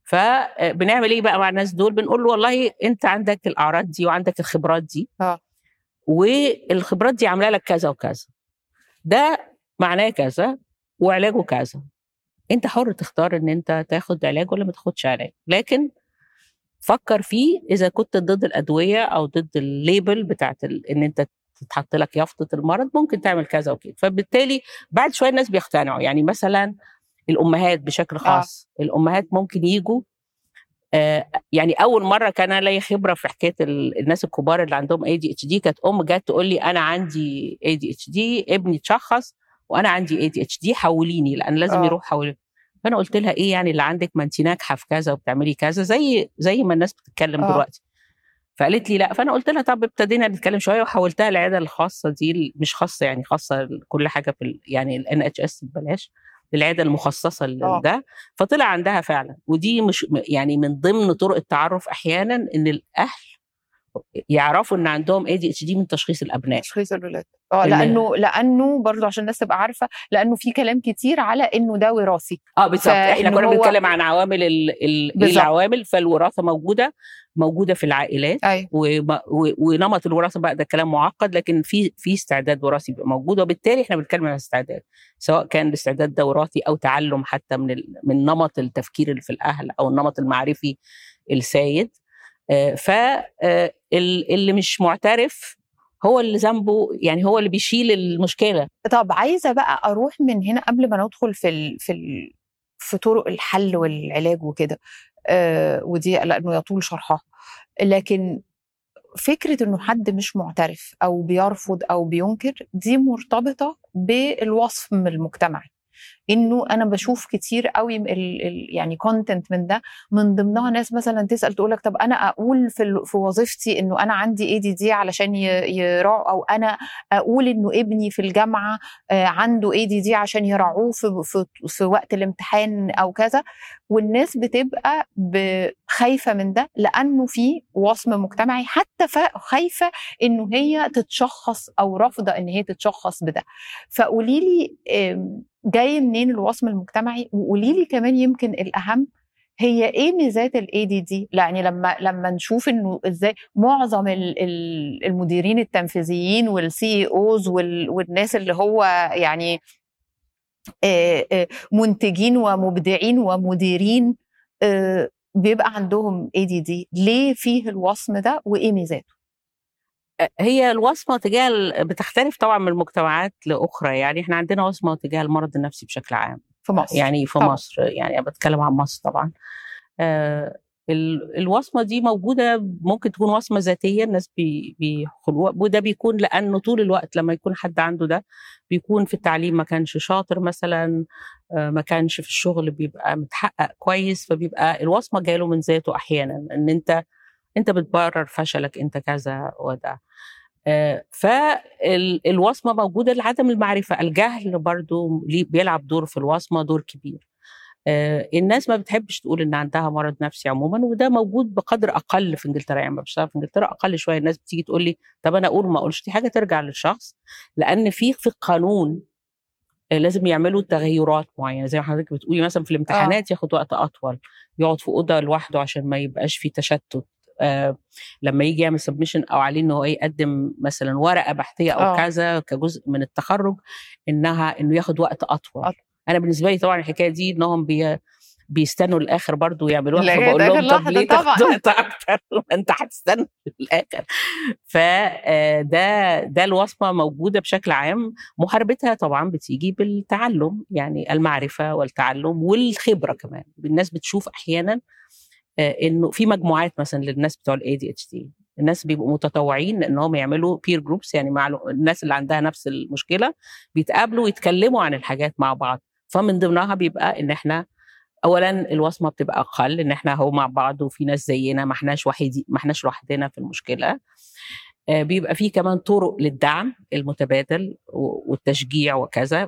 A: فبنعمل ايه بقى مع الناس دول بنقول له والله انت عندك الاعراض دي وعندك الخبرات دي
B: اه
A: والخبرات دي عامله لك كذا وكذا ده معناه كذا وعلاجه كذا انت حر تختار ان انت تاخد علاج ولا ما تاخدش علاج لكن فكر فيه اذا كنت ضد الادويه او ضد الليبل بتاعت ال... ان انت تتحط لك يافطه المرض ممكن تعمل كذا وكده فبالتالي بعد شويه الناس بيقتنعوا يعني مثلا الامهات بشكل خاص آه. الامهات ممكن يجوا آه يعني اول مره كان انا ليا خبره في حكايه الناس الكبار اللي عندهم اي دي اتش دي كانت ام جت تقول لي انا عندي اي دي اتش دي ابني اتشخص وانا عندي اي دي اتش دي حوليني لان لازم
B: آه.
A: يروح حول فانا قلت لها ايه يعني اللي عندك ما انت ناجحه في كذا وبتعملي كذا زي زي ما الناس بتتكلم
B: آه.
A: دلوقتي فقالت لي لا فانا قلت لها طب ابتدينا نتكلم شويه وحولتها العياده الخاصه دي مش خاصه يعني خاصه كل حاجه في ال- يعني الان اتش اس ببلاش العياده المخصصه
B: آه.
A: لده فطلع عندها فعلا ودي مش يعني من ضمن طرق التعرف احيانا ان الاهل يعرفوا ان عندهم اي دي اتش دي من تشخيص الابناء
B: تشخيص الولاد اه
A: إن-
B: لانه لانه برضو عشان الناس تبقى عارفه لانه في كلام كتير على انه ده وراثي
A: اه بالظبط احنا
B: فإن
A: كنا
B: هو-
A: بنتكلم عن عوامل ال ال إيه
B: بالظبط.
A: العوامل فالوراثه موجوده موجوده في العائلات
B: ايوه
A: وم- و- ونمط الوراثه بقى ده كلام معقد لكن في في استعداد وراثي بيبقى موجود وبالتالي احنا بنتكلم عن استعداد سواء كان الاستعداد ده وراثي او تعلم حتى من ال- من نمط التفكير اللي في الاهل او النمط المعرفي السائد فاللي مش معترف هو اللي ذنبه يعني هو اللي بيشيل المشكله
B: طب عايزه بقى اروح من هنا قبل ما ندخل في ال في ال في طرق الحل والعلاج وكده آه ودي لانه يطول شرحها لكن فكره انه حد مش معترف او بيرفض او بينكر دي مرتبطه بالوصف من المجتمع انه انا بشوف كتير قوي ال ال يعني كونتنت من ده من ضمنها ناس مثلا تسال تقول لك طب انا اقول في ال- في وظيفتي انه انا عندي اي دي دي علشان ي- يراعوا او انا اقول انه ابني في الجامعه آه، عنده اي دي دي عشان يراعوه في, في في وقت الامتحان او كذا والناس بتبقى ب- خايفه من ده لانه في وصم مجتمعي حتى ف- خايفه انه هي تتشخص او رافضه ان هي تتشخص بده فقولي لي آم، جاي منين الوصم المجتمعي وقولي لي كمان يمكن الاهم هي ايه ميزات الاي دي دي يعني لما لما نشوف انه ازاي معظم ال- ال- المديرين التنفيذيين والسي اوز والناس اللي هو يعني آه، آه، منتجين ومبدعين ومديرين آه، بيبقى عندهم اي دي دي ليه فيه الوصم ده وايه ميزاته
A: هي الوصمه تجاه ال- بتختلف طبعا من المجتمعات لاخرى يعني احنا عندنا وصمه تجاه المرض النفسي بشكل عام
B: في مصر
A: يعني في
B: طبعاً.
A: مصر يعني أنا بتكلم عن مصر طبعا آه ال- الوصمه دي موجوده ممكن تكون وصمه ذاتيه الناس بي- بيدخلوها وده بيكون لانه طول الوقت لما يكون حد عنده ده بيكون في التعليم ما كانش شاطر مثلا آه، ما كانش في الشغل بيبقى متحقق كويس فبيبقى الوصمه جايله من ذاته احيانا ان انت انت بتبرر فشلك انت كذا وده فالوصمه موجوده لعدم المعرفه الجهل برضو ليه- بيلعب دور في الوصمه دور كبير آه، الناس ما بتحبش تقول ان عندها مرض نفسي عموما وده موجود بقدر اقل في انجلترا يعني ما بشتغل في انجلترا اقل شويه الناس بتيجي تقول لي طب انا اقول ما اقولش دي حاجه ترجع للشخص لان في في القانون آه، لازم يعملوا تغيرات معينه زي ما حضرتك بتقولي مثلا في الامتحانات ياخد وقت اطول يقعد في اوضه لوحده عشان ما يبقاش في تشتت آه لما يجي يعمل سبمشن او عليه ان هو يقدم مثلا ورقه بحثيه او
B: آه.
A: كذا كجزء من التخرج انها انه ياخد وقت اطول
B: أطول.
A: انا بالنسبه لي طبعا الحكايه دي انهم بي بيستنوا الاخر برضو يعملوها
B: لغاية
A: فبقول
B: آخر
A: لهم طب
B: لحظة
A: ليه
B: طبعاً.
A: تاخدوا وقت اكتر ما انت هتستنى للاخر فده ده الوصمه موجوده بشكل عام محاربتها طبعا بتيجي بالتعلم يعني المعرفه والتعلم والخبره كمان الناس بتشوف احيانا آه، انه في مجموعات مثلا للناس بتوع الاي دي اتش دي الناس بيبقوا متطوعين ان هم يعملوا بير جروبس يعني مع الناس اللي عندها نفس المشكله بيتقابلوا ويتكلموا عن الحاجات مع بعض فمن ضمنها بيبقى ان احنا اولا الوصمه بتبقى اقل ان احنا هو مع بعض وفي ناس زينا ما احناش وحيدي ما احناش لوحدنا في المشكله آه، بيبقى فيه كمان طرق للدعم المتبادل والتشجيع وكذا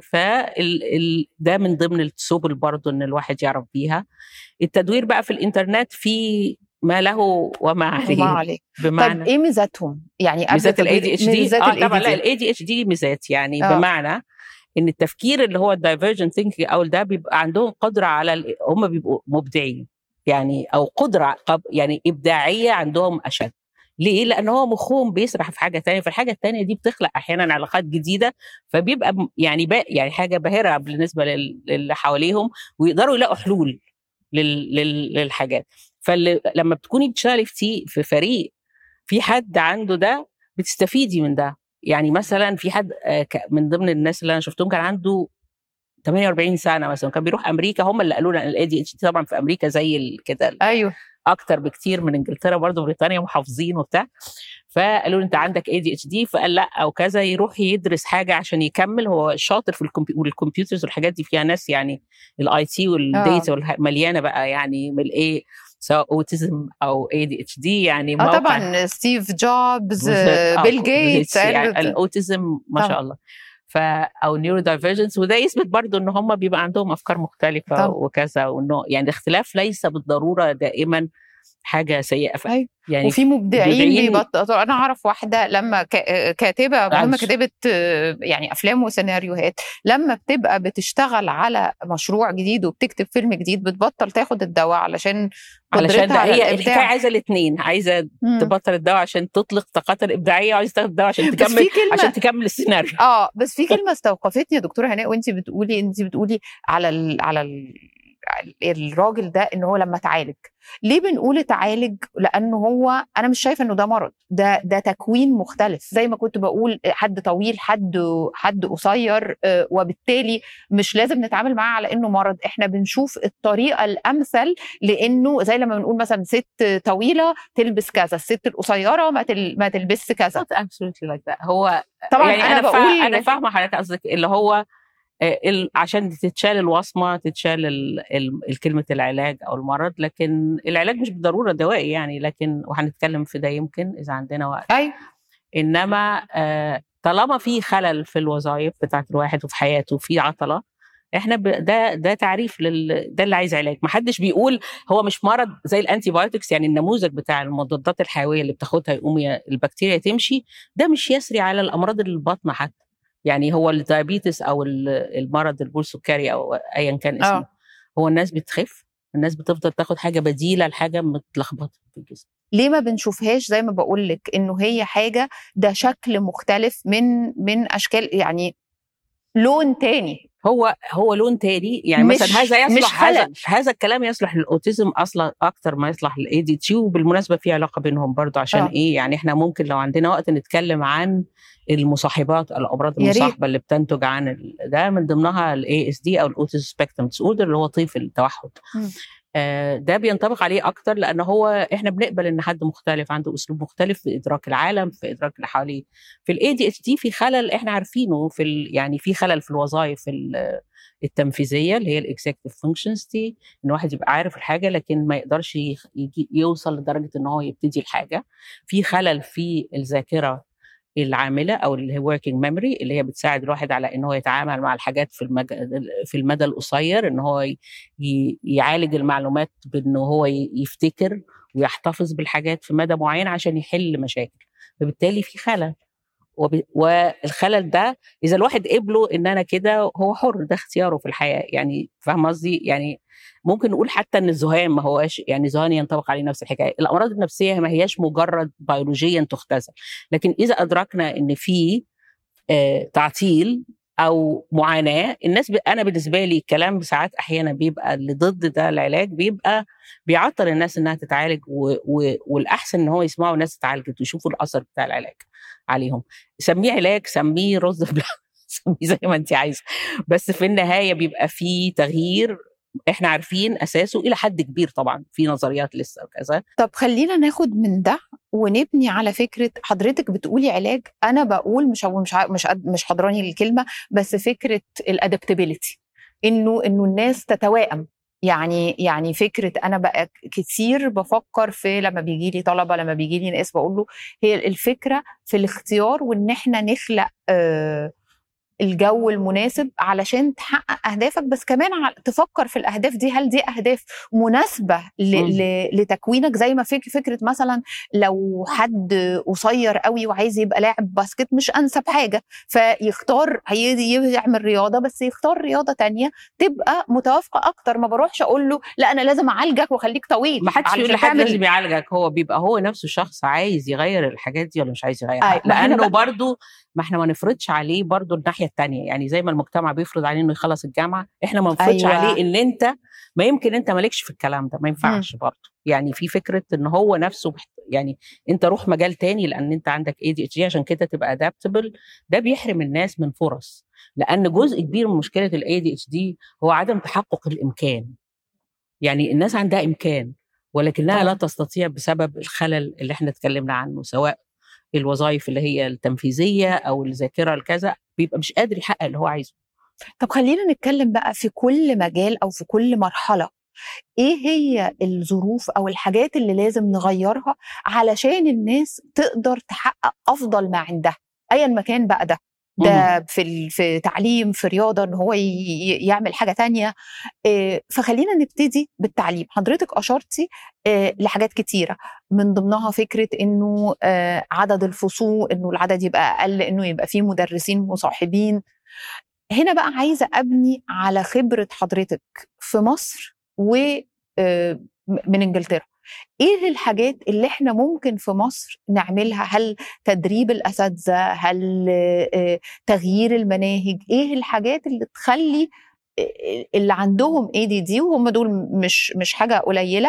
A: فده من ضمن السبل برضه ان الواحد يعرف بيها التدوير بقى في الانترنت في ما له وما عليه
B: وما عليه بمعنى طيب ايه ميزاتهم يعني
A: ميزات الاي دي اتش دي اه طبعا لا الاي دي اتش دي ميزات يعني أوه. بمعنى ان التفكير اللي هو الدايفرجنت ثينكينج او ده بيبقى عندهم قدره على هم بيبقوا مبدعين يعني او قدره يعني ابداعيه عندهم اشد ليه؟ لان هو مخهم بيسرح في حاجه تانية فالحاجه التانية دي بتخلق احيانا علاقات جديده فبيبقى يعني يعني حاجه باهره بالنسبه للي حواليهم ويقدروا يلاقوا حلول للحاجات فلما بتكوني بتشتغلي في في فريق في حد عنده ده بتستفيدي من ده يعني مثلا في حد آه، من ضمن الناس اللي انا شفتهم كان عنده 48 سنه مثلا كان بيروح امريكا هم اللي قالوا لنا الاي دي اتش طبعا في امريكا زي كده
B: ايوه
A: اكتر بكتير من انجلترا برضه بريطانيا محافظين وبتاع فقالوا له انت عندك اي دي اتش دي فقال لا او كذا يروح يدرس حاجه عشان يكمل هو شاطر في الكمبي... والكمبيوترز والحاجات دي فيها ناس يعني الاي تي والديتا مليانه بقى يعني من الايه سواء اوتيزم او اي دي اتش دي يعني
B: اه طبعا ستيف جوبز بيل جيتس
A: يعني الاوتيزم ما شاء الله ف او نيورو دايفرجنس وده يثبت برضو ان هم بيبقى عندهم افكار مختلفه طبعا. وكذا وانه يعني الاختلاف ليس بالضروره دائما حاجه سيئه ف...
B: أيوة. يعني وفي مبدعين بيبطلوا انا اعرف واحده لما كاتبه مهمه كتابه يعني افلام وسيناريوهات لما بتبقى بتشتغل على مشروع جديد وبتكتب فيلم جديد بتبطل تاخد الدواء علشان
A: علشان هي الحكايه عايزه الاثنين عايزه مم. تبطل الدواء عشان تطلق طاقتها الابداعيه وعايزه تاخد الدواء عشان تكمل كلمة... عشان تكمل السيناريو
B: اه بس في كلمه استوقفتني يا دكتوره هناء وانت بتقولي انت بتقولي على ال على ال الراجل ده ان هو لما اتعالج ليه بنقول اتعالج لانه هو انا مش شايفه انه ده مرض ده ده تكوين مختلف زي ما كنت بقول حد طويل حد حد قصير آه، وبالتالي مش لازم نتعامل معاه على انه مرض احنا بنشوف الطريقه الامثل لانه زي لما بنقول مثلا ست طويله تلبس كذا الست القصيره ما تل ما تلبسش كذا
A: هو طبعا يعني انا, أنا بقول انا فاهمه حضرتك قصدك اللي هو آه، عشان تتشال الوصمه تتشال كلمه العلاج او المرض لكن العلاج مش بالضروره دوائي يعني لكن وهنتكلم في ده يمكن اذا عندنا وقت
B: أي.
A: انما آه، طالما في خلل في الوظائف بتاعت الواحد وفي حياته في عطله احنا ده ده تعريف لل ده اللي عايز علاج ما حدش بيقول هو مش مرض زي الانتي بايوتكس يعني النموذج بتاع المضادات الحيويه اللي بتاخدها يقوم البكتيريا تمشي ده مش يسري على الامراض البطنه حتى يعني هو الدايابيتس او المرض البول سكري او ايا كان اسمه أوه. هو الناس بتخف الناس بتفضل تاخد حاجه بديله لحاجه متلخبطه في الجسم
B: ليه ما بنشوفهاش زي ما بقول لك انه هي حاجه ده شكل مختلف من من اشكال يعني لون تاني
A: هو هو لون تاني يعني مش مثلا هذا يصلح مش هذا هذا الكلام يصلح للاوتيزم اصلا اكتر ما يصلح للاي دي تي وبالمناسبه في علاقه بينهم برضه عشان أوه. ايه يعني احنا ممكن لو عندنا وقت نتكلم عن المصاحبات الامراض المصاحبه اللي بتنتج عن ده من ضمنها الاي اس دي او الاوتيزم سبيكترم ديسوردر اللي هو طيف التوحد آه ده بينطبق عليه اكتر لان هو احنا بنقبل ان حد مختلف عنده اسلوب مختلف في ادراك العالم في ادراك اللي حواليه في الاي دي اتش دي في خلل احنا عارفينه في يعني في خلل في الوظائف التنفيذيه اللي هي الاكزيكتيف فانكشنز دي ان واحد يبقى عارف الحاجه لكن ما يقدرش يجي يوصل لدرجه ان هو يبتدي الحاجه في خلل في الذاكره العامله او اللي هي وركينج ميموري اللي هي بتساعد الواحد على ان هو يتعامل مع الحاجات في المج... في المدى القصير ان هو ي... يعالج المعلومات بانه هو يفتكر ويحتفظ بالحاجات في مدى معين عشان يحل مشاكل فبالتالي في خلل وب... والخلل ده اذا الواحد قبله ان انا كده هو حر ده اختياره في الحياه يعني فاهم قصدي يعني ممكن نقول حتى ان الذهان ما هواش يعني ذهان ينطبق عليه نفس الحكايه الامراض النفسيه ما هياش مجرد بيولوجيا تختزل لكن اذا ادركنا ان في آه تعطيل او معاناه الناس ب... انا بالنسبه لي الكلام ساعات احيانا بيبقى اللي ضد ده العلاج بيبقى بيعطل الناس انها تتعالج و... و... والاحسن ان هو يسمعوا الناس اتعالجت ويشوفوا الاثر بتاع العلاج عليهم سميه علاج سميه رز بلا سميه زي ما انت عايزه بس في النهايه بيبقى في تغيير احنا عارفين اساسه الى حد كبير طبعا في نظريات لسه وكذا
B: طب خلينا ناخد من ده ونبني على فكره حضرتك بتقولي علاج انا بقول مش مش مش مش حضراني الكلمه بس فكره الادابتابيلتي انه انه الناس تتوائم يعني يعني فكره انا بقى كتير بفكر في لما بيجي لي طلبه لما بيجي لي ناس بقول له هي الفكره في الاختيار وان احنا نخلق آه الجو المناسب علشان تحقق اهدافك بس كمان تفكر في الاهداف دي هل دي اهداف مناسبه لتكوينك زي ما فك فكره مثلا لو حد قصير قوي وعايز يبقى لاعب باسكت مش انسب حاجه فيختار يعمل رياضه بس يختار رياضه تانية تبقى متوافقه اكتر ما بروحش اقول له لا انا لازم اعالجك واخليك طويل
A: ما حدش يقول لحد لازم يعالجك هو بيبقى هو نفسه شخص عايز يغير الحاجات دي ولا مش عايز يغيرها لانه برضه ما احنا ما نفرضش عليه برضو الناحيه الثانيه يعني زي ما المجتمع بيفرض عليه انه يخلص الجامعه احنا ما نفرضش أيوة. عليه ان انت ما يمكن انت مالكش في الكلام ده ما ينفعش برضو يعني في فكره ان هو نفسه يعني انت روح مجال تاني لان انت عندك اي دي اتش دي عشان كده تبقى ادابتبل ده بيحرم الناس من فرص لان جزء كبير من مشكله الاي دي اتش دي هو عدم تحقق الامكان يعني الناس عندها امكان ولكنها لا تستطيع بسبب الخلل اللي احنا اتكلمنا عنه سواء الوظائف اللي هي التنفيذيه او الذاكره الكذا بيبقى مش قادر يحقق اللي هو عايزه
B: طب خلينا نتكلم بقى في كل مجال او في كل مرحله ايه هي الظروف او الحاجات اللي لازم نغيرها علشان الناس تقدر تحقق افضل ما عندها ايا مكان بقى ده ده في في تعليم في رياضه ان هو يعمل حاجه تانية فخلينا نبتدي بالتعليم حضرتك اشرتي لحاجات كتيره من ضمنها فكره انه عدد الفصول انه العدد يبقى اقل انه يبقى فيه مدرسين مصاحبين هنا بقى عايزه ابني على خبره حضرتك في مصر و من انجلترا ايه الحاجات اللي احنا ممكن في مصر نعملها هل تدريب الاساتذه هل تغيير المناهج ايه الحاجات اللي تخلي اللي عندهم اي دي دي وهم دول مش مش حاجه قليله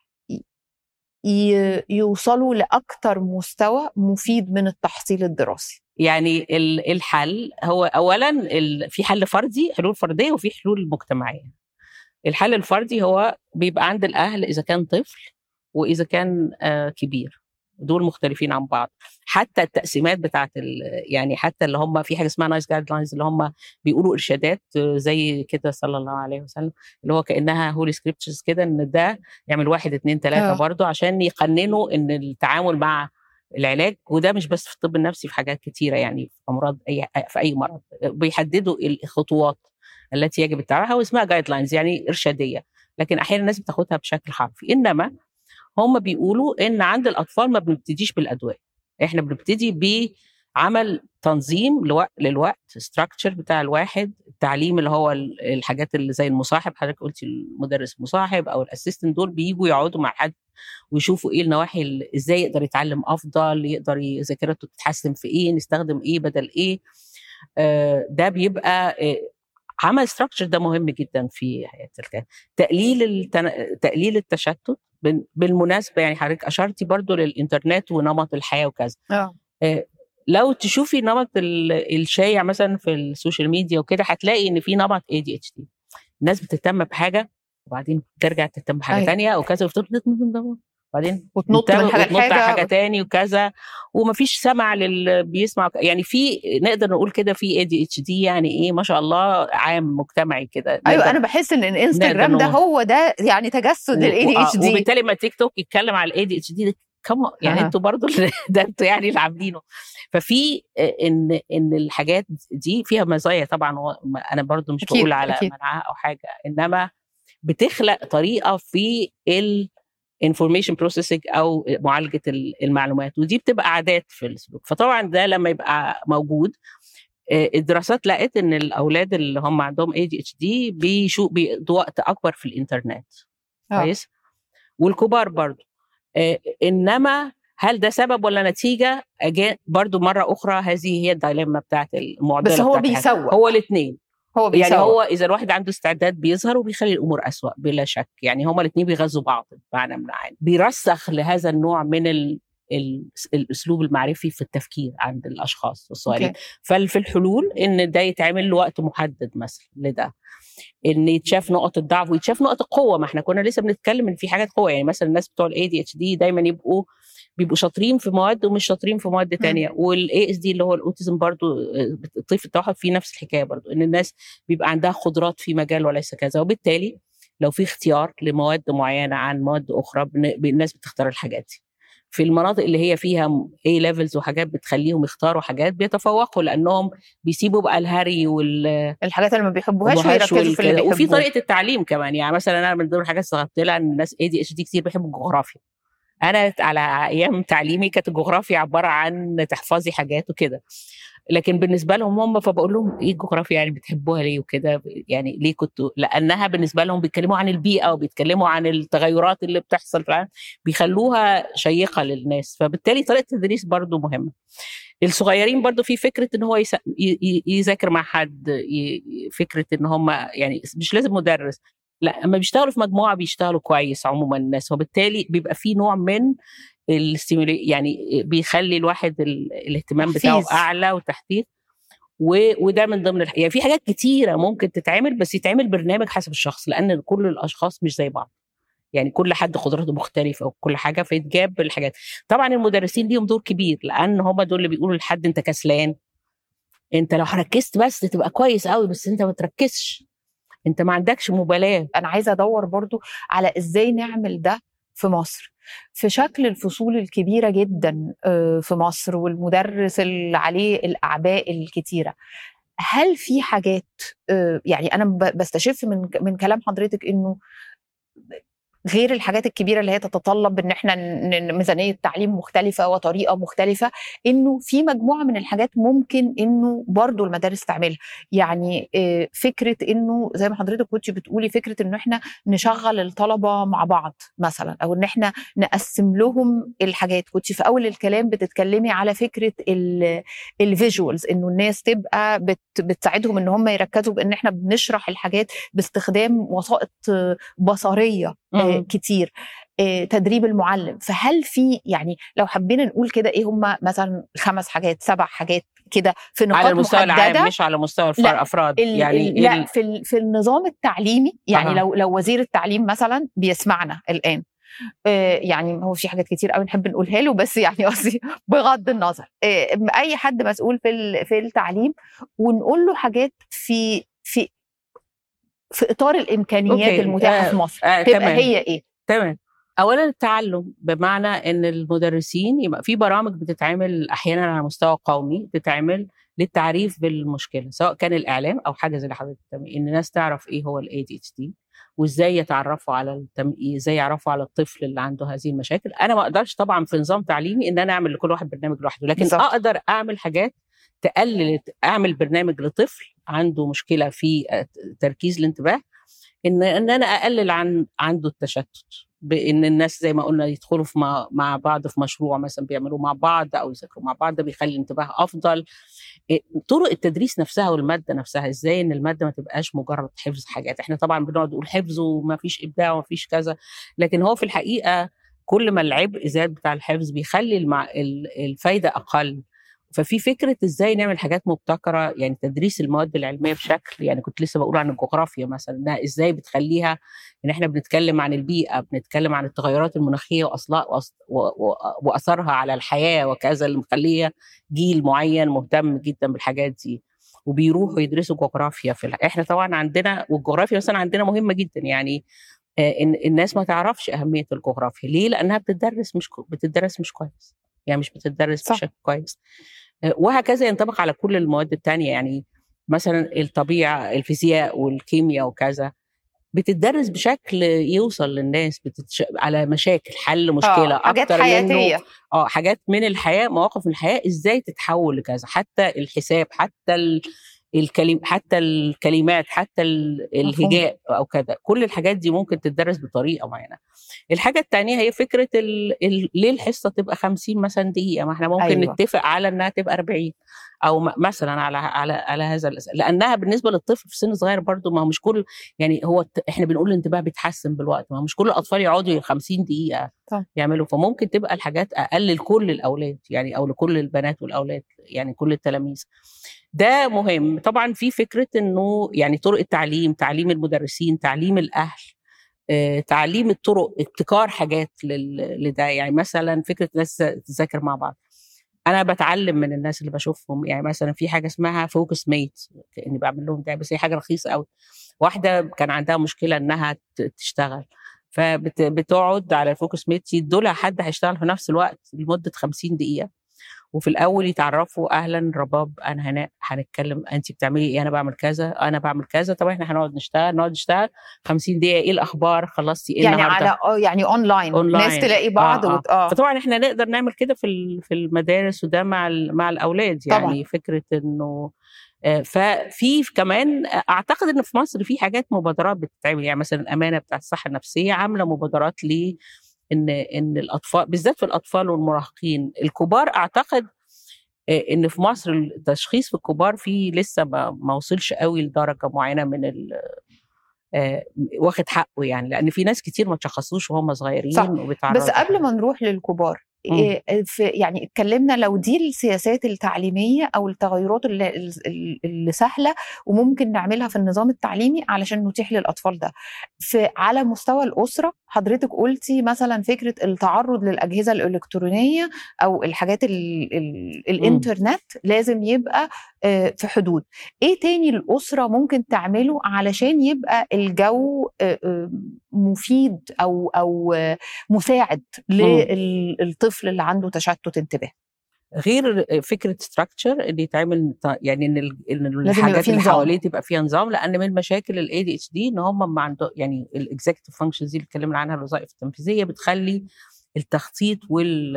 B: يوصلوا لاكثر مستوى مفيد من التحصيل الدراسي
A: يعني الحل هو اولا في حل فردي حلول فرديه وفي حلول مجتمعيه الحل الفردي هو بيبقى عند الاهل اذا كان طفل واذا كان كبير دول مختلفين عن بعض حتى التقسيمات بتاعت يعني حتى اللي هم في حاجه اسمها نايس جايد لاينز اللي هم بيقولوا ارشادات زي كده صلى الله عليه وسلم اللي هو كانها هولي سكريبتشرز كده ان ده يعمل واحد اتنين تلاته برضه عشان يقننوا ان التعامل مع العلاج وده مش بس في الطب النفسي في حاجات كتيره يعني في امراض اي في اي مرض بيحددوا الخطوات التي يجب اتباعها واسمها جايد لاينز يعني ارشاديه لكن احيانا الناس بتاخدها بشكل حرفي انما هم بيقولوا ان عند الاطفال ما بنبتديش بالادويه احنا بنبتدي بعمل تنظيم لوقت للوقت ستراكشر بتاع الواحد التعليم اللي هو الحاجات اللي زي المصاحب حضرتك قلتي المدرس المصاحب او الاسيستنت دول بيجوا يقعدوا مع حد ويشوفوا ايه النواحي اللي ازاي يقدر يتعلم افضل يقدر ذاكرته تتحسن في ايه نستخدم ايه بدل ايه آه ده بيبقى آه عمل ستراكشر ده مهم جدا في حياه الكلام تقليل التن... تقليل التشتت بالمناسبه يعني حضرتك اشرتي برضو للانترنت ونمط الحياه وكذا
B: اه
A: لو تشوفي نمط الشائع مثلا في السوشيال ميديا وكده هتلاقي ان في نمط اي دي اتش دي الناس بتهتم بحاجه وبعدين ترجع تهتم بحاجه أيوة. ثانيه وكذا وتفضل وبعدين
B: وتنط من حاجه
A: وتنط حاجه, حاجة تاني وكذا ومفيش سمع للي بيسمع يعني في نقدر نقول كده في اي دي اتش دي يعني ايه ما شاء الله عام مجتمعي كده
B: ايوه انا بحس ان الانستجرام ده هو ده يعني تجسد للاي دي اتش دي
A: وبالتالي ما تيك توك يتكلم على الاي دي اتش دي كم يعني انتوا برضو ده انتوا يعني اللي عاملينه ففي ان ان الحاجات دي فيها مزايا طبعا انا برضو مش أكيد بقول على أكيد. منعها او حاجه انما بتخلق طريقه في ال انفورميشن بروسيسنج او معالجه المعلومات ودي بتبقى عادات في السلوك فطبعا ده لما يبقى موجود الدراسات لقت ان الاولاد اللي هم عندهم اي دي اتش دي بيشو بيقضوا وقت اكبر في الانترنت كويس والكبار برضو انما هل ده سبب ولا نتيجه برضو مره اخرى هذه هي الدايلما بتاعت المعضله
B: بس هو بيسوق
A: هو الاثنين
B: هو بيسوق.
A: يعني هو اذا الواحد عنده استعداد بيظهر وبيخلي الامور اسوا بلا شك يعني هما الاثنين بيغذوا بعض بمعنى من عين بيرسخ لهذا النوع من ال ال الاسلوب المعرفي في التفكير عند الاشخاص الصغيرين ففي الحلول ان ده يتعمل له وقت محدد مثلا لده ان يتشاف نقط الضعف ويتشاف نقط القوه ما احنا كنا لسه بنتكلم ان في حاجات قوه يعني مثلا الناس بتوع الاي دي اتش دي دايما يبقوا بيبقوا شاطرين في مواد ومش شاطرين في مواد تانية والاي اس دي اللي هو الاوتيزم برضو الطيف التوحد فيه نفس الحكايه برضو ان الناس بيبقى عندها قدرات في مجال وليس كذا وبالتالي لو في اختيار لمواد معينه عن مواد اخرى الناس بتختار الحاجات دي في المناطق اللي هي فيها اي ليفلز وحاجات بتخليهم يختاروا حاجات بيتفوقوا لانهم بيسيبوا بقى الهري وال
B: الحاجات اللي ما بيحبوهاش ويركزوا في اللي بيحبوه
A: وفي طريقه التعليم كمان يعني مثلا انا من ضمن الحاجات استغربت لها ان الناس اي دي اتش دي كتير بيحبوا الجغرافيا انا على ايام تعليمي كانت الجغرافيا عباره عن تحفظي حاجات وكده لكن بالنسبه لهم هم فبقول لهم ايه الجغرافيا يعني بتحبوها ليه وكده يعني ليه كنتوا لانها بالنسبه لهم بيتكلموا عن البيئه وبيتكلموا عن التغيرات اللي بتحصل في العالم بيخلوها شيقه للناس فبالتالي طريقه التدريس برضو مهمه الصغيرين برضو في فكره ان هو يذاكر مع حد فكره ان هم يعني مش لازم مدرس لا اما بيشتغلوا في مجموعه بيشتغلوا كويس عموما الناس وبالتالي بيبقى في نوع من الستيمولي يعني بيخلي الواحد الاهتمام بتاعه اعلى وتحديث وده من ضمن الح... يعني في حاجات كتيره ممكن تتعمل بس يتعمل برنامج حسب الشخص لان كل الاشخاص مش زي بعض يعني كل حد قدراته مختلفه وكل حاجه فيتجاب الحاجات طبعا المدرسين ليهم دور كبير لان هم دول اللي بيقولوا لحد انت كسلان انت لو ركزت بس تبقى كويس قوي بس انت ما تركزش انت ما عندكش مبالاه
B: انا عايزه ادور برضو على ازاي نعمل ده في مصر في شكل الفصول الكبيره جدا في مصر والمدرس اللي عليه الاعباء الكتيره هل في حاجات يعني انا بستشف من من كلام حضرتك انه غير الحاجات الكبيره اللي هي تتطلب ان احنا ميزانيه تعليم مختلفه وطريقه مختلفه انه في مجموعه من الحاجات ممكن انه برضو المدارس تعملها يعني فكره انه زي ما حضرتك كنت بتقولي فكره انه احنا نشغل الطلبه مع بعض مثلا او ان احنا نقسم لهم الحاجات كنت في اول الكلام بتتكلمي على فكره الفيجوالز انه الناس تبقى بت بتساعدهم ان هم يركزوا بان احنا بنشرح الحاجات باستخدام وسائط بصريه كتير تدريب المعلم فهل في يعني لو حبينا نقول كده ايه هم مثلا خمس حاجات سبع حاجات كده في نقاط
A: على المستوى
B: محددة
A: العام مش على مستوى الافراد
B: ال
A: يعني
B: ال لا في في النظام التعليمي يعني أه. لو لو وزير التعليم مثلا بيسمعنا الان يعني هو في حاجات كتير قوي نحب نقولها له بس يعني قصدي بغض النظر اي حد مسؤول في في التعليم ونقول له حاجات في في في اطار الامكانيات أوكي. المتاحه
A: آه
B: في مصر
A: آه
B: تبقى
A: تمام.
B: هي ايه
A: تمام اولا التعلم بمعنى ان المدرسين يبقى في برامج بتتعمل احيانا على مستوى قومي تتعمل للتعريف بالمشكله سواء كان الاعلام او حاجه زي اللي حضرتك ان الناس تعرف ايه هو الاي دي اتش دي وازاي يتعرفوا على التم... ازاي يعرفوا على الطفل اللي عنده هذه المشاكل انا ما اقدرش طبعا في نظام تعليمي ان انا اعمل لكل واحد برنامج لوحده لكن بالزبط. اقدر اعمل حاجات تقلل اعمل برنامج لطفل عنده مشكله في تركيز الانتباه ان ان انا اقلل عن عنده التشتت بان الناس زي ما قلنا يدخلوا في مع, مع بعض في مشروع مثلا بيعملوه مع بعض او يذاكروا مع بعض ده بيخلي الانتباه افضل طرق التدريس نفسها والماده نفسها ازاي ان الماده ما تبقاش مجرد حفظ حاجات احنا طبعا بنقعد نقول حفظ وما فيش ابداع وما فيش كذا لكن هو في الحقيقه كل ما العبء زاد بتاع الحفظ بيخلي المع... الفايده اقل ففي فكره ازاي نعمل حاجات مبتكره يعني تدريس المواد العلميه بشكل يعني كنت لسه بقول عن الجغرافيا مثلا انها ازاي بتخليها ان احنا بنتكلم عن البيئه بنتكلم عن التغيرات المناخيه واصلها واثرها على الحياه وكذا اللي مخليه جيل معين مهتم جدا بالحاجات دي وبيروحوا يدرسوا جغرافيا في الح... احنا طبعا عندنا والجغرافيا مثلا عندنا مهمه جدا يعني إن الناس ما تعرفش اهميه الجغرافيا ليه لانها بتدرس مش بتدرس مش كويس يعني مش بتدرس صح. بشكل كويس وهكذا ينطبق على كل المواد التانية يعني مثلا الطبيعة الفيزياء والكيمياء وكذا بتدرس بشكل يوصل للناس بتتش... على مشاكل حل مشكله
B: آه، حاجات
A: اكتر
B: حياتيه
A: اه حاجات من الحياه مواقف من الحياه ازاي تتحول لكذا حتى الحساب حتى ال... الكلم حتى الكلمات حتى الهجاء او كذا كل الحاجات دي ممكن تدرس بطريقه معينه الحاجه الثانيه هي فكره ال... ال... ليه الحصه تبقى 50 مثلا دقيقه ما احنا ممكن أيوة. نتفق على انها تبقى 40 او مثلا على على على هذا الأساس. لانها بالنسبه للطفل في سن صغير برضو ما هو مش كل يعني هو احنا بنقول الانتباه بيتحسن بالوقت ما هو مش كل الاطفال يقعدوا 50 دقيقه
B: طبعا.
A: يعملوا فممكن تبقى الحاجات اقل لكل الاولاد يعني او لكل البنات والاولاد يعني كل التلاميذ ده مهم طبعا في فكره انه يعني طرق التعليم تعليم المدرسين تعليم الاهل آه، تعليم الطرق ابتكار حاجات لده يعني مثلا فكره الناس تذاكر مع بعض انا بتعلم من الناس اللي بشوفهم يعني مثلا في حاجه اسمها فوكس ميت كاني بعمل لهم ده بس هي حاجه رخيصه قوي واحده كان عندها مشكله انها تشتغل فبتقعد على الفوكس ميت يدوا لها حد هيشتغل في نفس الوقت لمده 50 دقيقه وفي الاول يتعرفوا اهلا رباب انا هنا هنتكلم انت بتعملي ايه انا بعمل كذا انا بعمل كذا طب احنا هنقعد نشتغل نقعد نشتغل 50 دقيقه ايه الاخبار خلصتي ايه
B: يعني
A: النهارده
B: على اه يعني اونلاين
A: أونلاين.
B: ناس تلاقي بعض
A: آه آه.
B: وت... اه
A: فطبعا احنا نقدر نعمل كده في ال- في المدارس وده مع ال- مع الاولاد يعني
B: طبعاً.
A: فكره انه آه، ففي كمان اعتقد ان في مصر في حاجات مبادرات بتتعمل يعني مثلا الامانه بتاعت الصحه النفسيه عامله مبادرات ل ان ان الاطفال بالذات في الاطفال والمراهقين الكبار اعتقد آه، ان في مصر التشخيص في الكبار فيه لسه ما, ما وصلش قوي لدرجه معينه من ال آه، واخد حقه يعني لان في ناس كتير ما تشخصوش وهم صغيرين
B: صح.
A: وبيتعرضوا
B: بس قبل ما نروح للكبار
A: مم.
B: إيه في يعني اتكلمنا لو دي السياسات التعليميه او التغيرات اللي, اللي- اللي سهله وممكن نعملها في النظام التعليمي علشان نتيح للاطفال ده في على مستوى الاسره حضرتك قلتي مثلا فكره التعرض للاجهزه الالكترونيه او الحاجات ال ال الانترنت لازم يبقى آه، في حدود ايه تاني الاسره ممكن تعمله علشان يبقى الجو آه، آه، مفيد او او آه، مساعد للطفل اللي عنده تشتت انتباه
A: غير فكره ستراكشر ان يتعمل ط- يعني ان ال- ان
B: يبقى
A: الحاجات
B: فيه
A: اللي
B: نظام.
A: حواليه تبقى فيها نظام لان من مشاكل الاي دي اتش دي ان هم ما عنده يعني الاكزكتيف فانكشنز دي اللي اتكلمنا عنها الوظائف التنفيذيه بتخلي التخطيط وال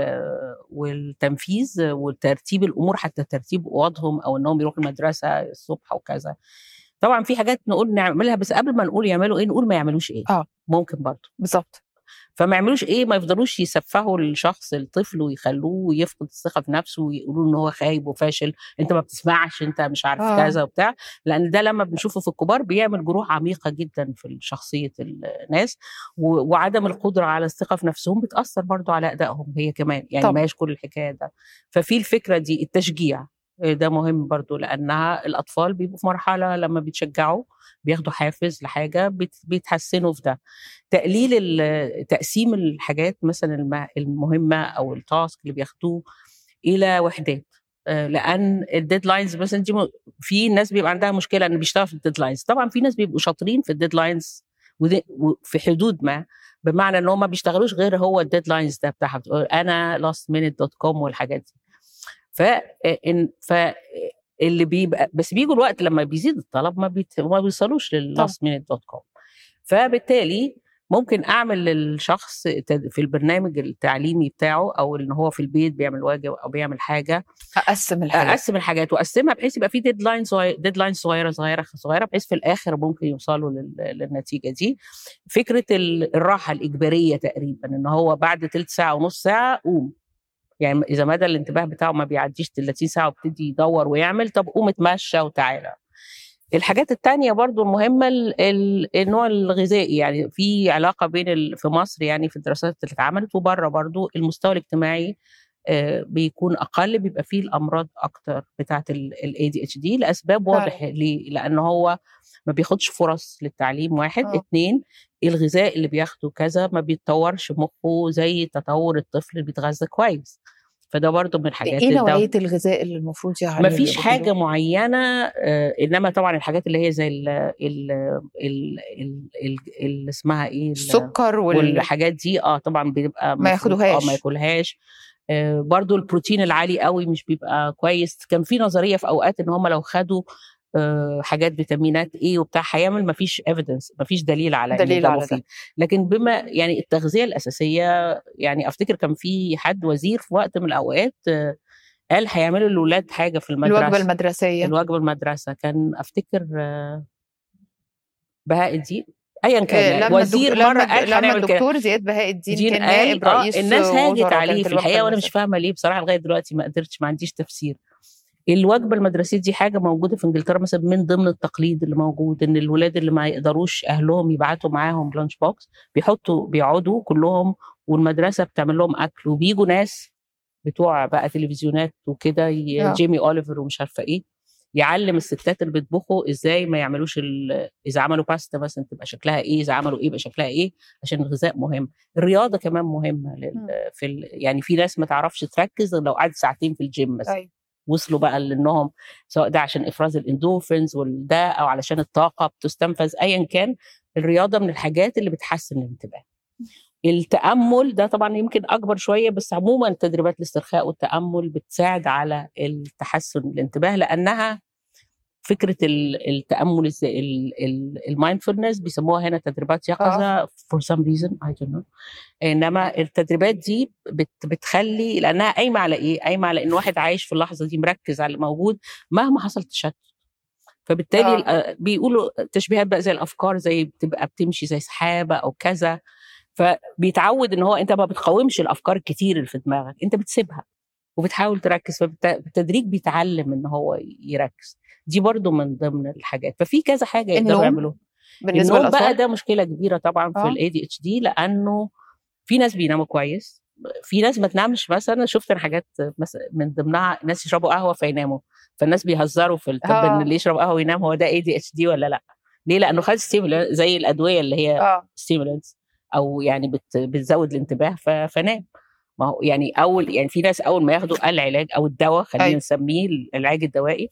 A: والتنفيذ وترتيب الامور حتى ترتيب اوضهم او انهم يروحوا المدرسه الصبح وكذا طبعا في حاجات نقول نعملها بس قبل ما نقول يعملوا ايه نقول ما يعملوش ايه
B: آه.
A: ممكن برضه
B: بالظبط
A: فما يعملوش ايه ما يفضلوش يسفهوا الشخص الطفل ويخلوه يفقد الثقه في نفسه ويقولوا ان هو خايب وفاشل انت ما بتسمعش انت مش عارف
B: آه.
A: كذا وبتاع لان ده لما بنشوفه في الكبار بيعمل جروح عميقه جدا في شخصيه الناس و- وعدم القدره على الثقه في نفسهم بتاثر برضو على ادائهم هي كمان يعني
B: طبعا.
A: ما هيش كل الحكايه ده ففي الفكره دي التشجيع ده مهم برضو لانها الاطفال بيبقوا في مرحله لما بيتشجعوا بياخدوا حافز لحاجه بيت- بيتحسنوا في ده تقليل ال- تقسيم الحاجات مثلا الم- المهمه او التاسك اللي بياخدوه الى وحدات آه، لان الديدلاينز مثلا دي م- في ناس بيبقى عندها مشكله ان بيشتغل في الديدلاينز طبعا في ناس بيبقوا شاطرين في الديدلاينز في حدود ما بمعنى ان هم ما بيشتغلوش غير هو الديدلاينز ده بتاعها بتقول انا لاست مينت دوت كوم والحاجات دي ف إن- ف اللي بيبقى بس بيجوا الوقت لما بيزيد الطلب ما بيت... ما بيوصلوش لللاست مينت دوت كوم فبالتالي ممكن اعمل للشخص تد- في البرنامج التعليمي بتاعه او ان هو في البيت بيعمل واجب او بيعمل حاجه
B: اقسم الحاجات
A: اقسم الحاجات واقسمها بحيث يبقى في ديدلاين صغير ديدلاين صغيره صغيره صغيره بحيث في الاخر ممكن يوصلوا لل- للنتيجه دي فكره ال- الراحه الاجباريه تقريبا ان هو بعد ثلث ساعه ونص ساعه قوم يعني اذا مدى الانتباه بتاعه ما بيعديش 30 ساعه وابتدي يدور ويعمل طب قوم اتمشى وتعالى الحاجات التانية برضو المهمة ال- ال- النوع الغذائي يعني في علاقة بين ال- في مصر يعني في الدراسات اللي اتعملت وبره برضو المستوى الاجتماعي آه، بيكون اقل بيبقى فيه الامراض اكتر بتاعه الاي دي اتش دي لاسباب واضحه ليه لان هو ما بياخدش فرص للتعليم واحد
B: آه.
A: اتنين الغذاء اللي بياخده كذا ما بيتطورش مخه زي تطور الطفل اللي بيتغذى كويس فده برضو من الحاجات
B: ايه
A: اللي
B: نوعيه الغذاء اللي المفروض يعمل
A: ما فيش حاجه معينه آه انما طبعا الحاجات اللي هي زي ال ال ال ال- ال- اللي اسمها ايه ال-
B: السكر وال...
A: والحاجات دي اه طبعا بيبقى
B: ما
A: مفروض-
B: ياخدوهاش.
A: اه ما ياكلهاش آه برضو البروتين العالي قوي مش بيبقى كويس كان في نظريه في اوقات ان هم لو خدوا آه حاجات فيتامينات ايه وبتاع هيعمل ما فيش ايفيدنس ما فيش دليل على إن
B: دليل
A: ده
B: على ده.
A: مفيد لكن بما يعني التغذيه الاساسيه يعني افتكر كان في حد وزير في وقت من الاوقات آه قال هيعملوا للاولاد حاجه في المدرسه
B: الوجبه المدرسيه
A: الوجبه المدرسه كان افتكر آه، بهاء الدين ايا
B: آه،
A: كان
B: لما
A: وزير
B: الدكتور-
A: مره
B: لما,
A: قال
B: لما
A: هنعمل كده
B: الدكتور زياد بهاء الدين
A: دين
B: كان
A: قال
B: نائب
A: آه
B: رئيس
A: الناس هاجت
B: وزراء
A: عليه
B: كانت
A: في
B: الوجبة
A: الحقيقه وانا مش
B: المدرسية.
A: فاهمه ليه بصراحه لغايه دلوقتي ما قدرتش ما عنديش تفسير الوجبه المدرسيه دي حاجه موجوده في انجلترا مثلا من ضمن التقليد اللي موجود ان الولاد اللي ما يقدروش اهلهم يبعتوا معاهم لانش بوكس بيحطوا بيقعدوا كلهم والمدرسه بتعمل لهم اكل وبيجوا ناس بتوع بقى تلفزيونات وكده ي-
B: آه.
A: جيمي اوليفر ومش عارفه ايه يعلم الستات اللي بيطبخوا ازاي ما يعملوش اذا عملوا باستا مثلا تبقى شكلها ايه اذا عملوا ايه يبقى شكلها ايه عشان الغذاء مهم الرياضه كمان مهمه لل... في ال... يعني في ناس ما تعرفش تركز لو قعدت ساعتين في الجيم مثلا أي. وصلوا بقى لانهم سواء ده عشان افراز الاندوفنز والده او علشان الطاقه بتستنفذ ايا كان الرياضه من الحاجات اللي بتحسن الانتباه التامل ده طبعا يمكن اكبر شويه بس عموما تدريبات الاسترخاء والتامل بتساعد على التحسن الانتباه لانها فكره التامل المايندفولنس بيسموها هنا تدريبات يقظه for some reason I don't know انما التدريبات دي بت بتخلي لانها قايمه على ايه؟ قايمه على ان واحد عايش في اللحظه دي مركز على اللي موجود مهما حصل تشتت فبالتالي آه. بيقولوا تشبيهات بقى زي الافكار زي بتبقى بتمشي زي سحابه او كذا فبيتعود ان هو انت ما بتقاومش الافكار الكتير اللي في دماغك انت بتسيبها وبتحاول تركز فبالتدريج بيتعلم ان هو يركز دي برضو من ضمن الحاجات ففي كذا حاجه يقدروا يعملوها بالنسبه النوم بقى ده مشكله كبيره طبعا في الاي دي اتش دي لانه في ناس بيناموا كويس في ناس ما تنامش مثلا شفت انا حاجات مثلا من ضمنها ناس يشربوا قهوه فيناموا فالناس بيهزروا في الطب ان اللي يشرب قهوه وينام هو ده اي دي اتش دي ولا لا ليه لانه خد زي الادويه اللي هي ستيمولانتس او يعني بت بتزود الانتباه فنام ما هو يعني اول يعني في ناس اول ما ياخدوا العلاج او الدواء خلينا أيوة. نسميه العلاج الدوائي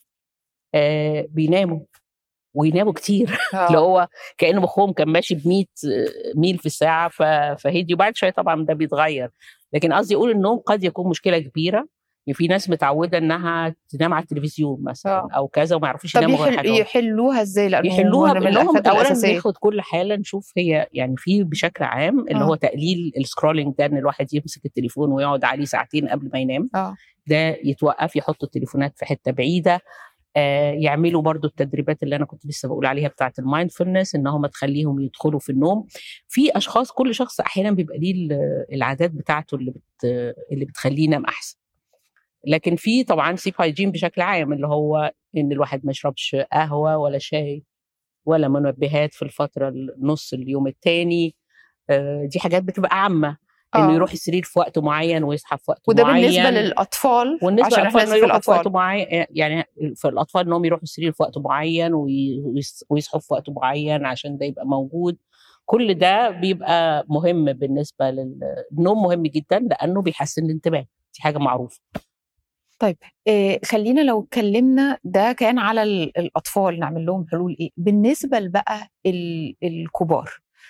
A: آه بيناموا ويناموا كتير اللي هو كانه مخهم كان ماشي ب 100 ميل في الساعه فهدي وبعد شويه طبعا ده بيتغير لكن قصدي اقول النوم قد يكون مشكله كبيره يعني في ناس متعوده انها تنام على التلفزيون مثلا أوه. او كذا وما يعرفوش يناموا غير حاجه
B: يحلوها ازاي
A: لانه يحلوها بانهم اولا بناخد كل حاله نشوف هي يعني في بشكل عام اللي أوه. هو تقليل السكرولينج ده ان الواحد يمسك التليفون ويقعد عليه ساعتين قبل ما ينام أوه. ده يتوقف يحط التليفونات في حته بعيده آه يعملوا برضو التدريبات اللي انا كنت لسه بقول عليها بتاعه المايندفولنس ان هم تخليهم يدخلوا في النوم في اشخاص كل شخص احيانا بيبقى ليه العادات بتاعته اللي بت اللي بتخليه ينام احسن لكن في طبعا سيب هايجين بشكل عام اللي هو ان الواحد ما يشربش قهوه ولا شاي ولا منبهات في الفتره نص اليوم الثاني دي حاجات بتبقى عامه انه آه. يروح السرير في وقت معين ويصحى في وقت
B: وده
A: معين
B: وده بالنسبه للاطفال
A: والنسبه للاطفال انه يروحوا في وقت معين يعني في الاطفال انهم يروحوا السرير في وقت معين ويصحوا في وقت معين عشان ده يبقى موجود كل ده بيبقى مهم بالنسبه للنوم مهم جدا لانه بيحسن الانتباه دي حاجه معروفه
B: طيب آه خلينا لو اتكلمنا ده كان على الاطفال نعمل لهم حلول ايه بالنسبه بقى الكبار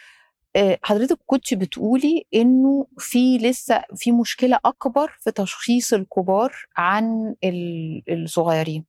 B: آه حضرتك كنت بتقولي انه في لسه في مشكله اكبر في تشخيص الكبار عن الصغيرين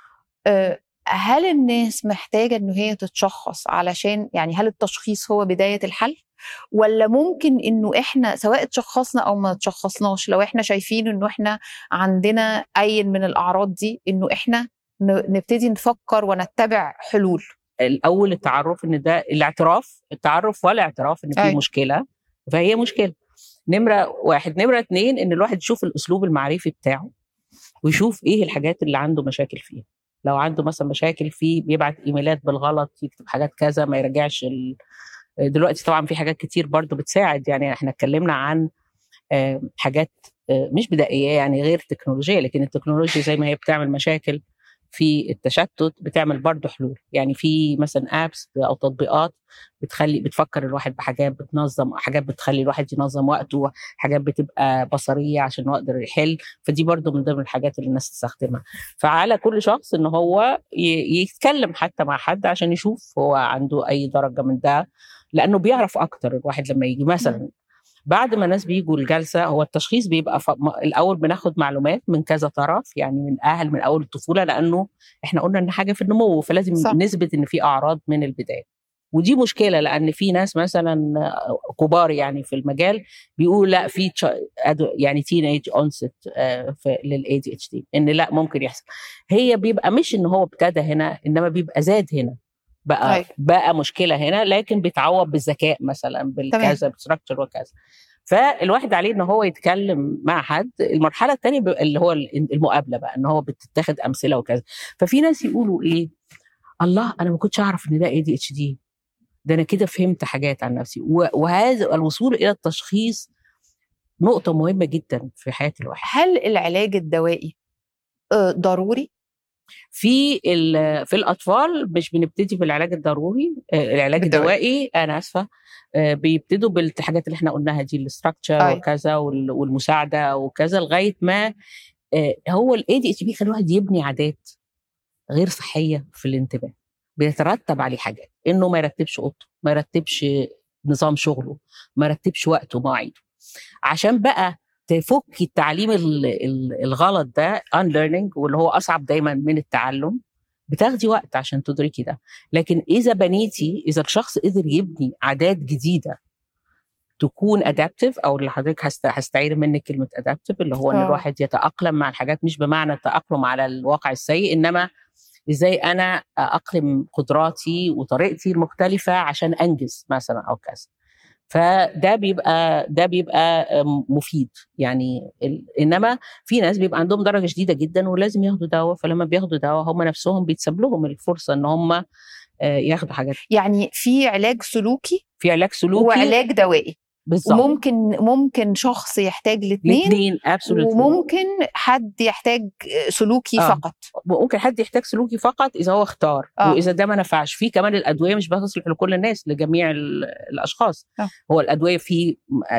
B: آه هل الناس محتاجه ان هي تتشخص علشان يعني هل التشخيص هو بدايه الحل ولا ممكن انه احنا سواء تشخصنا او ما تشخصناش لو احنا شايفين انه احنا عندنا اي من الاعراض دي انه احنا نبتدي نفكر ونتبع حلول
A: الاول التعرف ان ده الاعتراف التعرف والاعتراف ان في أي. مشكله فهي مشكله نمره واحد نمره اتنين ان الواحد يشوف الاسلوب المعرفي بتاعه ويشوف ايه الحاجات اللي عنده مشاكل فيها لو عنده مثلا مشاكل فيه بيبعت ايميلات بالغلط يكتب حاجات كذا ما يرجعش ال... دلوقتي طبعا في حاجات كتير برضو بتساعد يعني احنا اتكلمنا عن حاجات مش بدائيه يعني غير تكنولوجيه لكن التكنولوجيا زي ما هي بتعمل مشاكل في التشتت بتعمل برضه حلول يعني في مثلا ابس او تطبيقات بتخلي بتفكر الواحد بحاجات بتنظم حاجات بتخلي الواحد ينظم وقته حاجات بتبقى بصريه عشان يقدر يحل فدي برضه من ضمن الحاجات اللي الناس تستخدمها فعلى كل شخص ان هو يتكلم حتى مع حد عشان يشوف هو عنده اي درجه من ده لانه بيعرف اكتر الواحد لما يجي مثلا بعد ما الناس بيجوا الجلسه هو التشخيص بيبقى ف... الاول بناخد معلومات من كذا طرف يعني من اهل من اول الطفوله لانه احنا قلنا ان حاجه في النمو فلازم صح. نثبت ان في اعراض من البدايه ودي مشكله لان في ناس مثلا كبار يعني في المجال بيقولوا لا في يعني تين ايج اونست للاي دي اتش دي ان لا ممكن يحصل هي بيبقى مش ان هو ابتدى هنا انما بيبقى زاد هنا بقى أي. بقى مشكله هنا لكن بيتعوض بالذكاء مثلا بالكذا بالستراكشر وكذا فالواحد عليه ان هو يتكلم مع حد المرحله الثانيه اللي هو المقابله بقى ان هو بتتاخد امثله وكذا ففي ناس يقولوا ايه الله انا ما كنتش اعرف ان ده اي دي اتش دي ده انا كده فهمت حاجات عن نفسي وهذا الوصول الى التشخيص نقطة مهمة جدا في حياة الواحد
B: هل العلاج الدوائي ضروري
A: في في الاطفال مش بنبتدي بالعلاج الضروري العلاج الدوائي انا اسفه بيبتدوا بالحاجات اللي احنا قلناها دي الاستراكشر وكذا والمساعده وكذا لغايه ما هو الاي دي اتش بي يخلي الواحد يبني عادات غير صحيه في الانتباه بيترتب عليه حاجات انه ما يرتبش اوضته ما يرتبش نظام شغله ما يرتبش وقته ومواعيده عشان بقى تفكي التعليم الغلط ده unlearning واللي هو اصعب دايما من التعلم بتاخدي وقت عشان تدركي ده لكن اذا بنيتي اذا الشخص قدر يبني عادات جديده تكون ادابتيف او اللي حضرتك هستعير منك كلمه ادابتيف اللي هو ان الواحد يتاقلم مع الحاجات مش بمعنى التاقلم على الواقع السيء انما ازاي انا اقلم قدراتي وطريقتي المختلفه عشان انجز مثلا او كذا فده بيبقى ده بيبقى مفيد يعني انما في ناس بيبقى عندهم درجه شديده جدا ولازم ياخدوا دواء فلما بياخدوا دواء هم نفسهم بيتساب لهم الفرصه ان هم ياخدوا حاجات
B: يعني في علاج سلوكي
A: في علاج سلوكي
B: وعلاج دوائي
A: بالظبط
B: وممكن ممكن شخص يحتاج الاثنين
A: الاثنين
B: وممكن حد يحتاج سلوكي
A: آه.
B: فقط
A: ممكن حد يحتاج سلوكي فقط اذا هو اختار
B: آه.
A: واذا ده ما نفعش في كمان الادويه مش بتصلح لكل الناس لجميع الاشخاص
B: آه.
A: هو الادويه في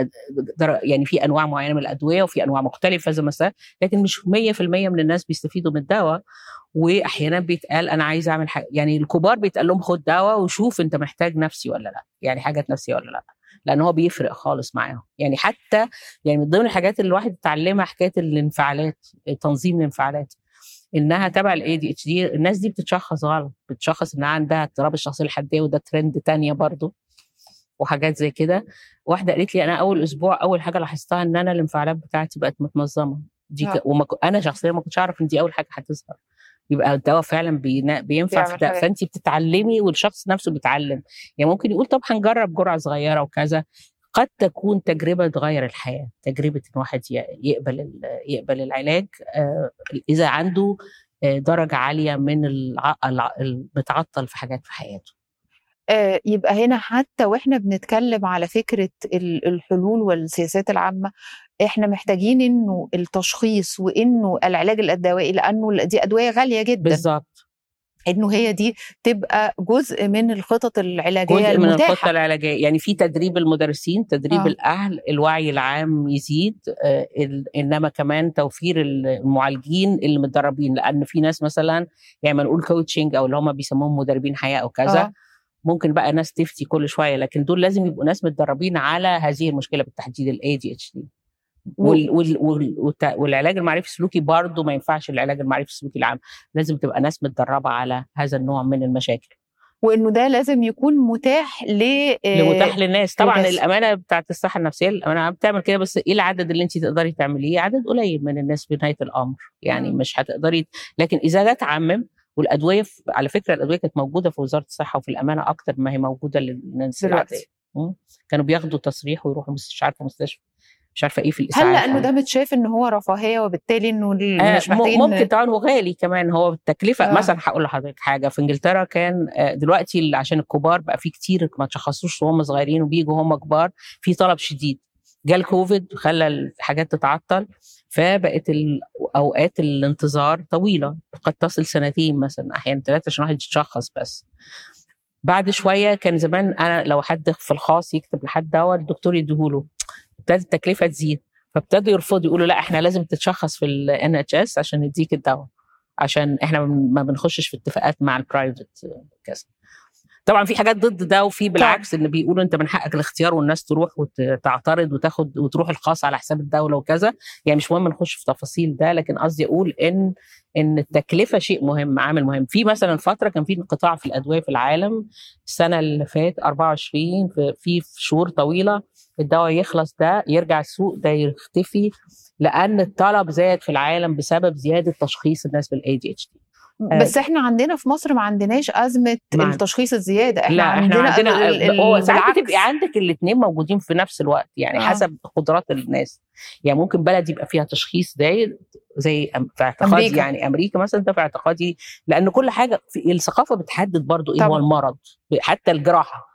A: يعني في انواع معينه من الادويه وفي انواع مختلفه زي ما لكن مش 100% من الناس بيستفيدوا من الدواء واحيانا بيتقال انا عايز اعمل حاجه يعني الكبار بيتقال لهم خد دواء وشوف انت محتاج نفسي ولا لا يعني حاجات نفسيه ولا لا لان هو بيفرق خالص معاهم يعني حتى يعني من ضمن الحاجات اللي الواحد اتعلمها حكايه الانفعالات تنظيم الانفعالات انها تبع الاي دي اتش دي الناس دي بتتشخص غلط بتشخص انها عندها اضطراب الشخصيه الحديه وده ترند تانية برضو وحاجات زي كده واحده قالت لي انا اول اسبوع اول حاجه لاحظتها ان انا الانفعالات بتاعتي بقت متنظمه دي ك... وما انا شخصيا ما كنتش اعرف ان دي اول حاجه هتظهر يبقى الدواء فعلا بينا... بينفع في ده فانت بتتعلمي والشخص نفسه بيتعلم يعني ممكن يقول طب هنجرب جرعه صغيره وكذا قد تكون تجربه تغير الحياه تجربه ان واحد يقبل ال... يقبل العلاج آه اذا عنده آه درجه عاليه من الع... الع... المتعطل في حاجات في حياته
B: آه يبقى هنا حتى واحنا بنتكلم على فكره الحلول والسياسات العامه احنا محتاجين انه التشخيص وانه العلاج الدوائي لانه دي ادويه غاليه جدا
A: بالظبط
B: انه هي دي تبقى جزء من الخطط العلاجيه
A: جزء
B: المتاحة.
A: من الخطه العلاجيه يعني في تدريب المدرسين تدريب آه. الاهل الوعي العام يزيد آه انما كمان توفير المعالجين اللي متدربين لان في ناس مثلا يعني ما نقول كوتشنج او اللي هم بيسموهم مدربين حياه او كذا آه. ممكن بقى ناس تفتي كل شويه لكن دول لازم يبقوا ناس متدربين على هذه المشكله بالتحديد الاي دي اتش دي وال وال وال والعلاج المعرفي السلوكي برضه ما ينفعش العلاج المعرفي السلوكي العام لازم تبقى ناس متدربه على هذا النوع من المشاكل
B: وانه ده لازم يكون متاح ل
A: لمتاح للناس طبعا للناس. الامانه بتاعت الصحه النفسيه الامانه بتعمل كده بس ايه العدد اللي انت تقدري تعمليه عدد قليل من الناس في نهايه الامر يعني م. مش هتقدري لكن اذا ده اتعمم والادويه على فكره الادويه كانت موجوده في وزاره الصحه وفي الامانه اكتر ما هي موجوده للناس العاديه كانوا بياخدوا تصريح ويروحوا مش عارفه مستشفى مش عارفه ايه في الاسعاف
B: هل لانه ده متشاف ان هو رفاهيه وبالتالي انه
A: مش محتاجين ممكن طبعا وغالي كمان هو التكلفه آه. مثلا هقول لحضرتك حاجه في انجلترا كان دلوقتي عشان الكبار بقى في كتير ما تشخصوش وهم صغيرين وبيجوا هم كبار في طلب شديد جال كوفيد خلى الحاجات تتعطل فبقت اوقات الانتظار طويله قد تصل سنتين مثلا احيانا ثلاثه عشان واحد يتشخص بس بعد شويه كان زمان انا لو حد في الخاص يكتب لحد دواء الدكتور يديهوله ابتدت التكلفه تزيد فابتدوا يرفضوا يقولوا لا احنا لازم تتشخص في الان اتش اس عشان نديك الدواء عشان احنا ما بنخشش في اتفاقات مع البرايفت كذا طبعا في حاجات ضد ده وفي بالعكس ان بيقولوا انت من حقك الاختيار والناس تروح وتعترض وتاخد وتروح الخاص على حساب الدوله وكذا يعني مش مهم نخش في تفاصيل ده لكن قصدي اقول ان ان التكلفه شيء مهم عامل مهم في مثلا فتره كان في انقطاع في الادويه في العالم السنه اللي فات 24 في, في شهور طويله الدواء يخلص ده يرجع السوق ده يختفي لان الطلب زاد في العالم بسبب زياده تشخيص الناس بالاي دي اتش دي
B: بس احنا عندنا في مصر ما عندناش ازمه
A: مع...
B: التشخيص الزياده احنا
A: لا
B: عندنا,
A: احنا عندنا
B: ال... ال...
A: هو ساعات بتبقى عندك الاثنين موجودين في نفس الوقت يعني
B: آه.
A: حسب قدرات الناس يعني ممكن بلد يبقى فيها تشخيص داير زي في اعتقادي
B: أمريكا.
A: يعني امريكا مثلا ده في اعتقادي لان كل حاجه في الثقافه بتحدد برضو ايه
B: طبعا.
A: هو المرض حتى الجراحه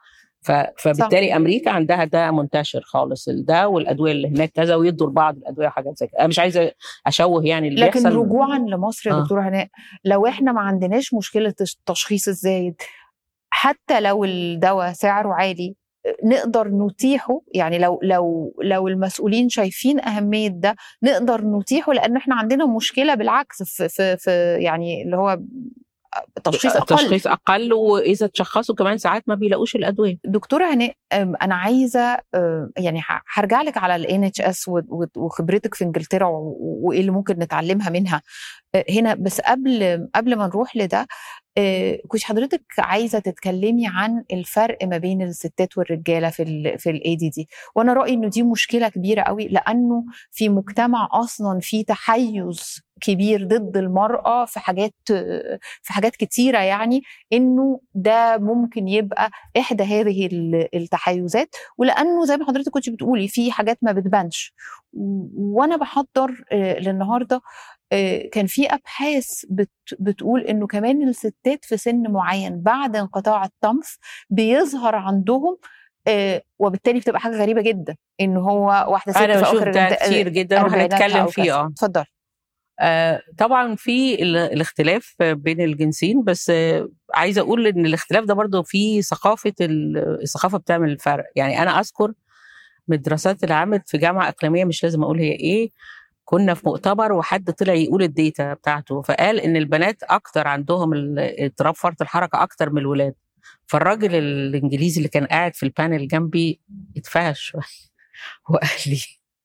A: فبالتالي صح. امريكا عندها ده منتشر خالص ده والادويه اللي هناك كذا ويدوا لبعض الادويه وحاجات زي كده انا مش عايزه اشوه يعني اللي
B: لكن
A: بيحصل
B: رجوعا لمصر يا آه. دكتوره هناء لو احنا ما عندناش مشكله التشخيص الزايد حتى لو الدواء سعره عالي نقدر نتيحه يعني لو لو لو المسؤولين شايفين اهميه ده نقدر نتيحه لان احنا عندنا مشكله بالعكس في في, في يعني اللي هو تشخيص اقل
A: تشخيص اقل واذا تشخصوا كمان ساعات ما بيلاقوش الادويه
B: دكتوره هناء انا عايزه يعني هرجع لك على الان اتش اس وخبرتك في انجلترا وايه اللي ممكن نتعلمها منها هنا بس قبل قبل ما نروح لده كنت حضرتك عايزه تتكلمي عن الفرق ما بين الستات والرجاله في ال في الاي دي دي وانا رايي انه دي مشكله كبيره قوي لانه في مجتمع اصلا في تحيز كبير ضد المراه في حاجات في حاجات كتيره يعني انه ده ممكن يبقى احدى هذه التحيزات ولانه زي ما حضرتك كنت بتقولي في حاجات ما بتبانش وانا بحضر للنهارده كان في ابحاث بتقول انه كمان الستات في سن معين بعد انقطاع الطمث بيظهر عندهم وبالتالي بتبقى حاجه غريبه جدا ان هو واحده ست
A: انا بشوف ده كتير جدا وبنتكلم فيه اه
B: اتفضل
A: آه طبعا في الاختلاف بين الجنسين بس آه عايزه اقول ان الاختلاف ده برضه في ثقافه الثقافه بتعمل الفرق يعني انا اذكر من الدراسات اللي عملت في جامعه اقليميه مش لازم اقول هي ايه كنا في مؤتمر وحد طلع يقول الديتا بتاعته فقال ان البنات اكتر عندهم اضطراب فرط الحركه اكتر من الولاد فالراجل الانجليزي اللي كان قاعد في البانل جنبي اتفهش شويه وقال لي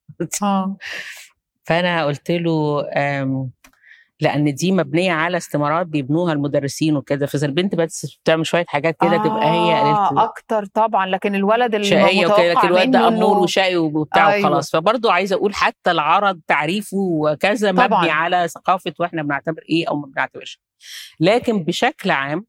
A: فانا قلت له لان دي مبنيه على استمارات بيبنوها المدرسين وكده فاذا البنت بس بتعمل شويه حاجات كده آه تبقى هي
B: قالت اكتر طبعا لكن الولد اللي
A: شقيه وكده لكن الولد ده امور وشقي وبتاع أيوه. وخلاص فبرضه عايزه اقول حتى العرض تعريفه وكذا طبعًا. مبني على ثقافه واحنا بنعتبر ايه او ما بنعتبرش لكن بشكل عام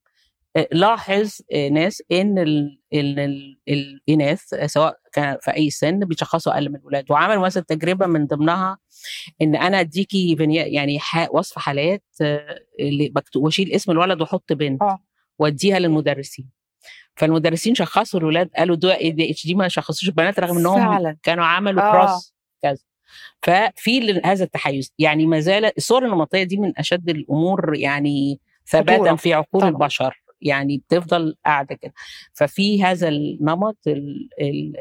A: لاحظ ناس ان ال ال ال الاناث سواء كان في اي سن بيشخصوا اقل من الولاد وعملوا مثلا تجربه من ضمنها ان انا اديكي يعني وصف حالات اللي واشيل اسم الولد واحط بنت واديها للمدرسين فالمدرسين شخصوا الولاد قالوا ده اي دي اتش دي ما شخصوش البنات رغم انهم فعلا. كانوا عملوا آه. كروس كذا ففي هذا التحيز يعني ما زال الصور النمطيه دي من اشد الامور يعني ثباتا في عقول طبعا. البشر يعني بتفضل قاعده كده ففي هذا النمط ال ال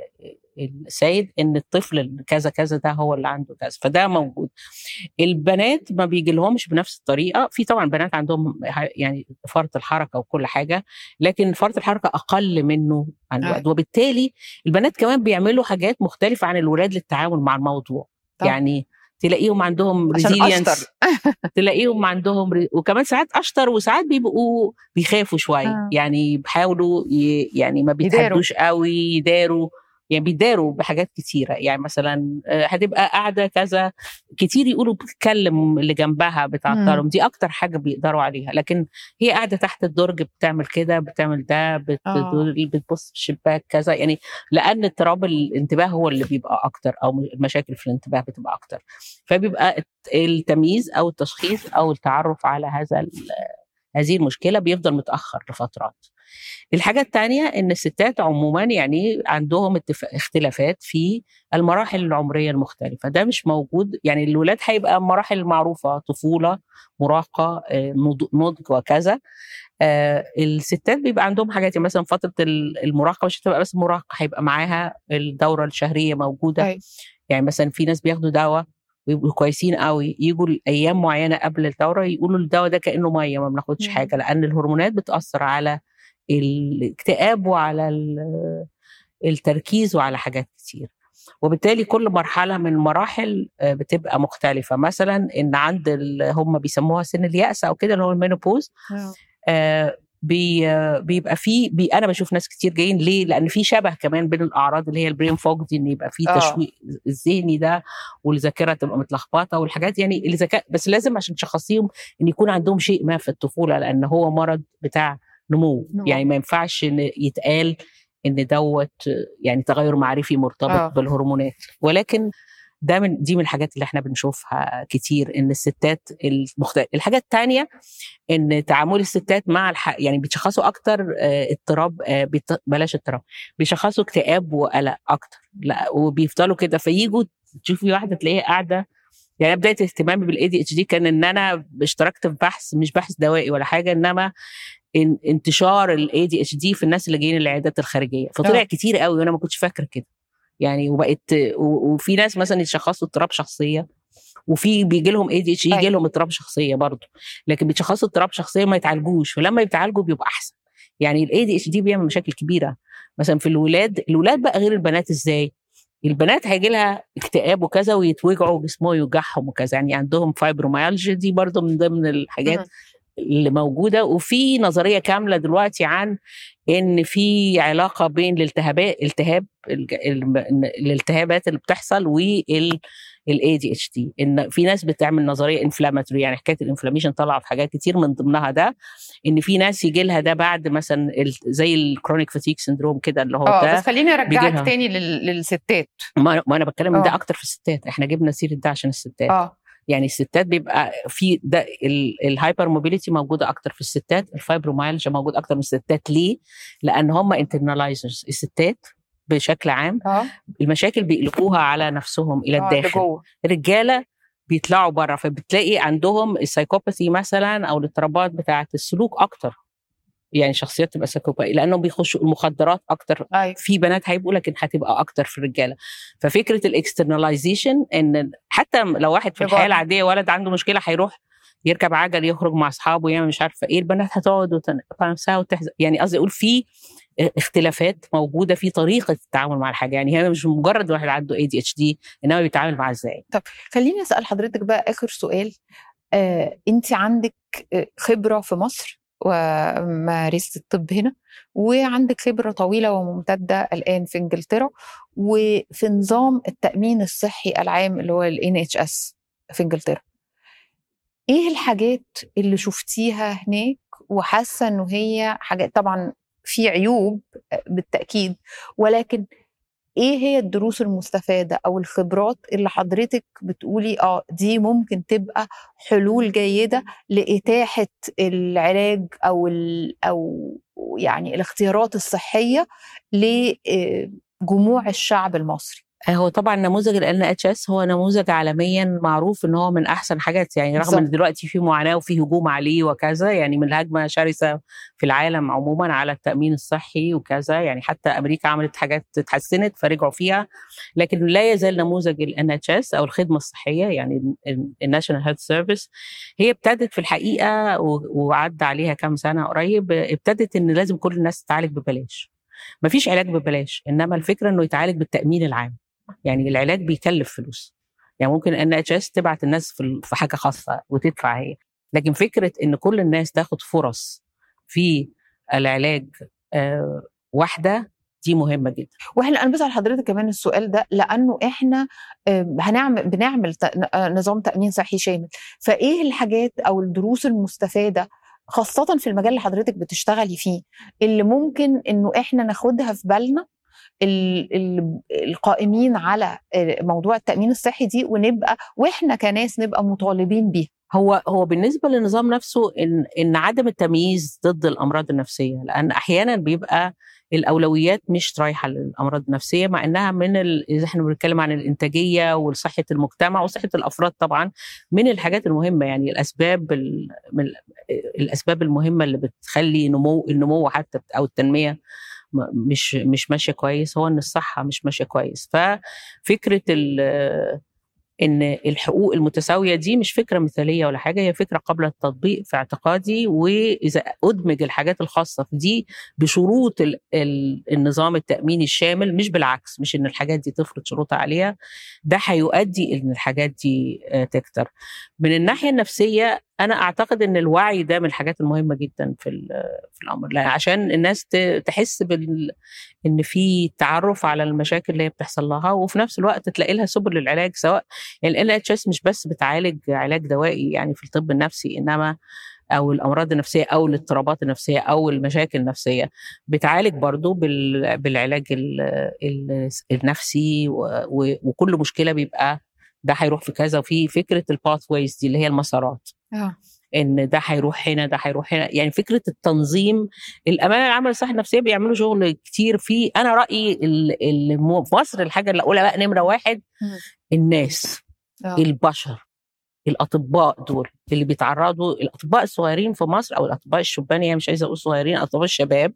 A: السيد ان الطفل كذا كذا ده هو اللي عنده كذا فده موجود البنات ما بيجي لهمش بنفس الطريقه في طبعا بنات عندهم يعني فرط الحركه وكل حاجه لكن فرط الحركه اقل منه عن الولد وبالتالي البنات كمان بيعملوا حاجات مختلفه عن الولاد للتعامل مع الموضوع طب. يعني تلاقيهم عندهم ريزيلينس تلاقيهم عندهم ري... وكمان ساعات اشطر وساعات بيبقوا بيخافوا شويه آه. يعني بيحاولوا ي... يعني ما بيتهدوش قوي يداروا يعني بيداروا بحاجات كتيره يعني مثلا هتبقى قاعده كذا كتير يقولوا بتتكلم اللي جنبها بتعطلهم دي اكتر حاجه بيقدروا عليها لكن هي قاعده تحت الدرج بتعمل كده بتعمل ده بت... بتبص في الشباك كذا يعني لان اضطراب الانتباه هو اللي بيبقى اكتر او المشاكل في الانتباه بتبقى اكتر فبيبقى التمييز او التشخيص او التعرف على هذا هذه المشكله بيفضل متاخر لفترات الحاجة الثانية إن الستات عموما يعني عندهم اختلافات في المراحل العمرية المختلفة ده مش موجود يعني الولاد هيبقى مراحل معروفة طفولة مراهقة نضج وكذا آه الستات بيبقى عندهم حاجات يعني مثلا فترة المراهقة مش هتبقى بس مراهقة هيبقى معاها الدورة الشهرية موجودة أي. يعني مثلا في ناس بياخدوا دواء ويبقوا كويسين قوي يجوا الايام معينه قبل الدوره يقولوا الدواء ده كانه ميه ما بناخدش حاجه لان الهرمونات بتاثر على الاكتئاب وعلى التركيز وعلى حاجات كتير وبالتالي كل مرحله من المراحل بتبقى مختلفه مثلا ان عند هم بيسموها سن الياس او كده اللي هو المينوبوز آه بي بيبقى في بي انا بشوف ناس كتير جايين ليه؟ لان في شبه كمان بين الاعراض اللي هي البرين فوج دي ان يبقى في تشويق الذهني ده والذاكره تبقى متلخبطه والحاجات يعني الذكاء بس لازم عشان تشخصيهم ان يكون عندهم شيء ما في الطفوله لان هو مرض بتاع نمو, نمو. يعني ما ينفعش ان يتقال ان دوت يعني تغير معرفي مرتبط آه. بالهرمونات ولكن ده من دي من الحاجات اللي احنا بنشوفها كتير ان الستات المختلف الحاجه الثانيه ان تعامل الستات مع الح... يعني بيشخصوا اكتر اضطراب بلاش اضطراب بيشخصوا اكتئاب وقلق اكتر لا وبيفضلوا كده فييجوا تشوفي واحده تلاقيها قاعده يعني بدايه اهتمامي بالاي دي اتش دي كان ان انا اشتركت في بحث مش بحث دوائي ولا حاجه انما إن انتشار الاي دي اتش دي في الناس اللي جايين العيادات الخارجيه فطلع أوه. كتير قوي وانا ما كنتش فاكره كده يعني وبقت وفي ناس مثلا يتشخصوا اضطراب شخصيه وفي بيجي لهم اي دي اتش يجي لهم اضطراب شخصيه برضه لكن بيتشخصوا اضطراب شخصيه ما يتعالجوش فلما يتعالجوا بيبقى احسن يعني الاي دي اتش دي بيعمل مشاكل كبيره مثلا في الولاد الولاد بقى غير البنات ازاي البنات هيجي لها اكتئاب وكذا ويتوجعوا جسمهم يوجعهم وكذا يعني عندهم فايبروميالجيا دي برضه من ضمن الحاجات اللي موجوده وفي نظريه كامله دلوقتي عن ان في علاقه بين الالتهابات التهاب الالتهابات اللي بتحصل وال الاي دي اتش دي ان في ناس بتعمل نظريه انفلاماتوري يعني حكايه الانفلاميشن طالعه في حاجات كتير من ضمنها ده ان في ناس يجي لها ده بعد مثلا زي الكرونيك فاتيك سندروم كده اللي هو ده
B: بس خليني ارجعك تاني للستات
A: ما, ما انا بتكلم أوه. ده اكتر في الستات احنا جبنا سيره ده عشان الستات اه يعني الستات بيبقى في ده الهايبر موبيليتي موجوده اكتر في الستات الفايبرومايلجيا موجود اكتر من الستات ليه؟ لان هم انترنالايزرز الستات بشكل عام أوه. المشاكل بيقلبوها على نفسهم الى الداخل الرجاله بيطلعوا بره فبتلاقي عندهم السايكوباثي مثلا او الاضطرابات بتاعه السلوك اكتر يعني شخصيات تبقى سايكوباتيه لانهم بيخشوا المخدرات اكتر أي. في بنات هيبقوا لكن هتبقى اكتر في الرجاله ففكره الاكسترناليزيشن ان حتى لو واحد في الحياه العاديه ولد عنده مشكله هيروح يركب عجل يخرج مع اصحابه يعمل مش عارفه ايه البنات هتقعد وتنقطع نفسها وتحزن يعني قصدي اقول في اختلافات موجوده في طريقه التعامل مع الحاجه يعني هي مش مجرد واحد عنده اي دي اتش دي انما بيتعامل معاه ازاي
B: طب خليني اسال حضرتك بقى اخر سؤال آه، انت عندك خبره في مصر ومارست الطب هنا وعندك خبرة طويلة وممتدة الآن في إنجلترا وفي نظام التأمين الصحي العام اللي هو ال NHS في إنجلترا إيه الحاجات اللي شفتيها هناك وحاسة إنه هي حاجات طبعا في عيوب بالتأكيد ولكن ايه هي الدروس المستفاده او الخبرات اللي حضرتك بتقولي اه دي ممكن تبقى حلول جيده لاتاحه العلاج او او يعني الاختيارات الصحيه لجموع الشعب المصري
A: هو طبعا نموذج ال اتش اس هو نموذج عالميا معروف ان هو من احسن حاجات يعني رغم ان دلوقتي في معاناه وفي هجوم عليه وكذا يعني من هجمه شرسه في العالم عموما على التامين الصحي وكذا يعني حتى امريكا عملت حاجات اتحسنت فرجعوا فيها لكن لا يزال نموذج ال اتش اس او الخدمه الصحيه يعني الناشونال هيلث سيرفيس هي ابتدت في الحقيقه وعدى عليها كام سنه قريب ابتدت ان لازم كل الناس تتعالج ببلاش مفيش علاج ببلاش انما الفكره انه يتعالج بالتامين العام يعني العلاج بيكلف فلوس يعني ممكن ان اتش اس تبعت الناس في حاجه خاصه وتدفع هي لكن فكره ان كل الناس تاخد فرص في العلاج آه واحده دي مهمه جدا
B: واحنا انا بسال حضرتك كمان السؤال ده لانه احنا هنعمل بنعمل نظام تامين صحي شامل فايه الحاجات او الدروس المستفاده خاصة في المجال اللي حضرتك بتشتغلي فيه اللي ممكن انه احنا ناخدها في بالنا القائمين على موضوع التامين الصحي دي ونبقى واحنا كناس نبقى مطالبين بيها
A: هو هو بالنسبه للنظام نفسه ان ان عدم التمييز ضد الامراض النفسيه لان احيانا بيبقى الاولويات مش رايحه للامراض النفسيه مع انها من ال... اذا احنا بنتكلم عن الانتاجيه وصحه المجتمع وصحه الافراد طبعا من الحاجات المهمه يعني الاسباب ال... من الاسباب المهمه اللي بتخلي نمو النمو حتى او التنميه مش مش ماشيه كويس هو ان الصحه مش ماشيه كويس ففكره ان الحقوق المتساويه دي مش فكره مثاليه ولا حاجه هي فكره قبل التطبيق في اعتقادي واذا ادمج الحاجات الخاصه في دي بشروط ال ال النظام التاميني الشامل مش بالعكس مش ان الحاجات دي تفرض شروطها عليها ده هيؤدي ان الحاجات دي تكتر من الناحيه النفسيه انا اعتقد ان الوعي ده من الحاجات المهمه جدا في في الامر لان عشان الناس تحس بال ان في تعرف على المشاكل اللي هي بتحصل لها وفي نفس الوقت تلاقي لها سبل للعلاج سواء يعني ال اتش اس مش بس بتعالج علاج دوائي يعني في الطب النفسي انما او الامراض النفسيه او الاضطرابات النفسيه او المشاكل النفسيه بتعالج برضو بالعلاج النفسي وكل مشكله بيبقى ده هيروح في كذا وفي فكره الباث ويز دي اللي هي المسارات
B: اه
A: ان ده هيروح هنا ده هيروح هنا يعني فكره التنظيم الامانه العامه للصحه النفسيه بيعملوا شغل كتير فيه انا رايي ال- ال- في مصر الحاجه اللي اقولها بقى نمره واحد
B: مم.
A: الناس
B: آه.
A: البشر الاطباء دول اللي بيتعرضوا الاطباء الصغيرين في مصر او الاطباء الشبان يعني مش عايزه اقول صغيرين اطباء الشباب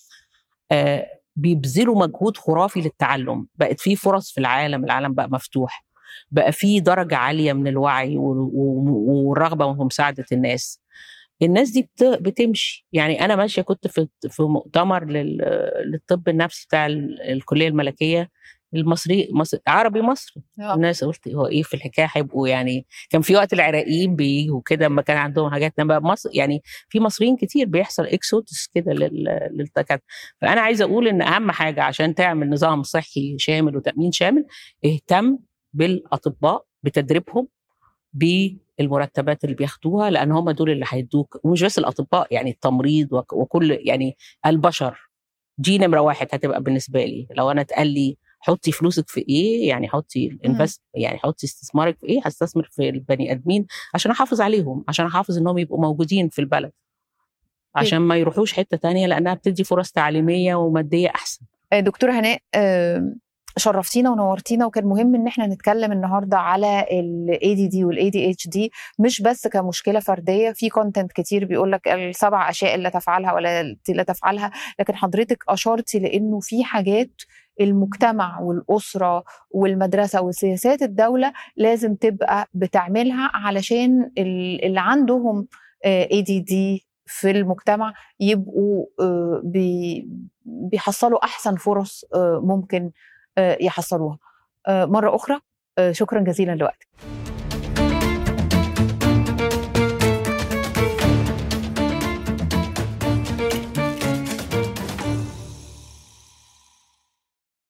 A: آه بيبذلوا مجهود خرافي للتعلم بقت في فرص في العالم العالم بقى مفتوح بقى في درجه عاليه من الوعي و- و- والرغبه في مساعده الناس الناس دي بت- بتمشي يعني انا ماشيه كنت في في مؤتمر لل- للطب النفسي بتاع ال- الكليه الملكيه المصري مصر عربي مصري
B: آه.
A: الناس قلت هو ايه في الحكايه هيبقوا يعني كان في وقت العراقيين بيجوا كده لما كان عندهم حاجات لما مصر يعني في مصريين كتير بيحصل اكسوتس كده لل- للدكاتره فانا عايزه اقول ان اهم حاجه عشان تعمل نظام صحي شامل وتامين شامل اهتم بالاطباء بتدريبهم بالمرتبات اللي بياخدوها لان هم دول اللي هيدوك ومش بس الاطباء يعني التمريض وك- وكل يعني البشر دي نمره واحد هتبقى بالنسبه لي لو انا اتقال لي حطي فلوسك في ايه يعني حطي انفست يعني حطي استثمارك في ايه هستثمر في البني ادمين عشان احافظ عليهم عشان احافظ انهم يبقوا موجودين في البلد عشان ما يروحوش حته تانية لانها بتدي فرص تعليميه وماديه احسن
B: آه، دكتوره هناء آه، شرفتينا ونورتينا وكان مهم ان احنا نتكلم النهارده على ال ADD وال ADHD مش بس كمشكله فرديه في كونتنت كتير بيقول لك السبع اشياء اللي تفعلها ولا التي لا تفعلها لكن حضرتك اشرتي لانه في حاجات المجتمع والاسره والمدرسه وسياسات الدوله لازم تبقى بتعملها علشان ال- اللي عندهم آه، ADD في المجتمع يبقوا آه، بي- بيحصلوا احسن فرص آه، ممكن آه، يحصلوها آه، مره اخرى آه، شكرا جزيلا لوقتك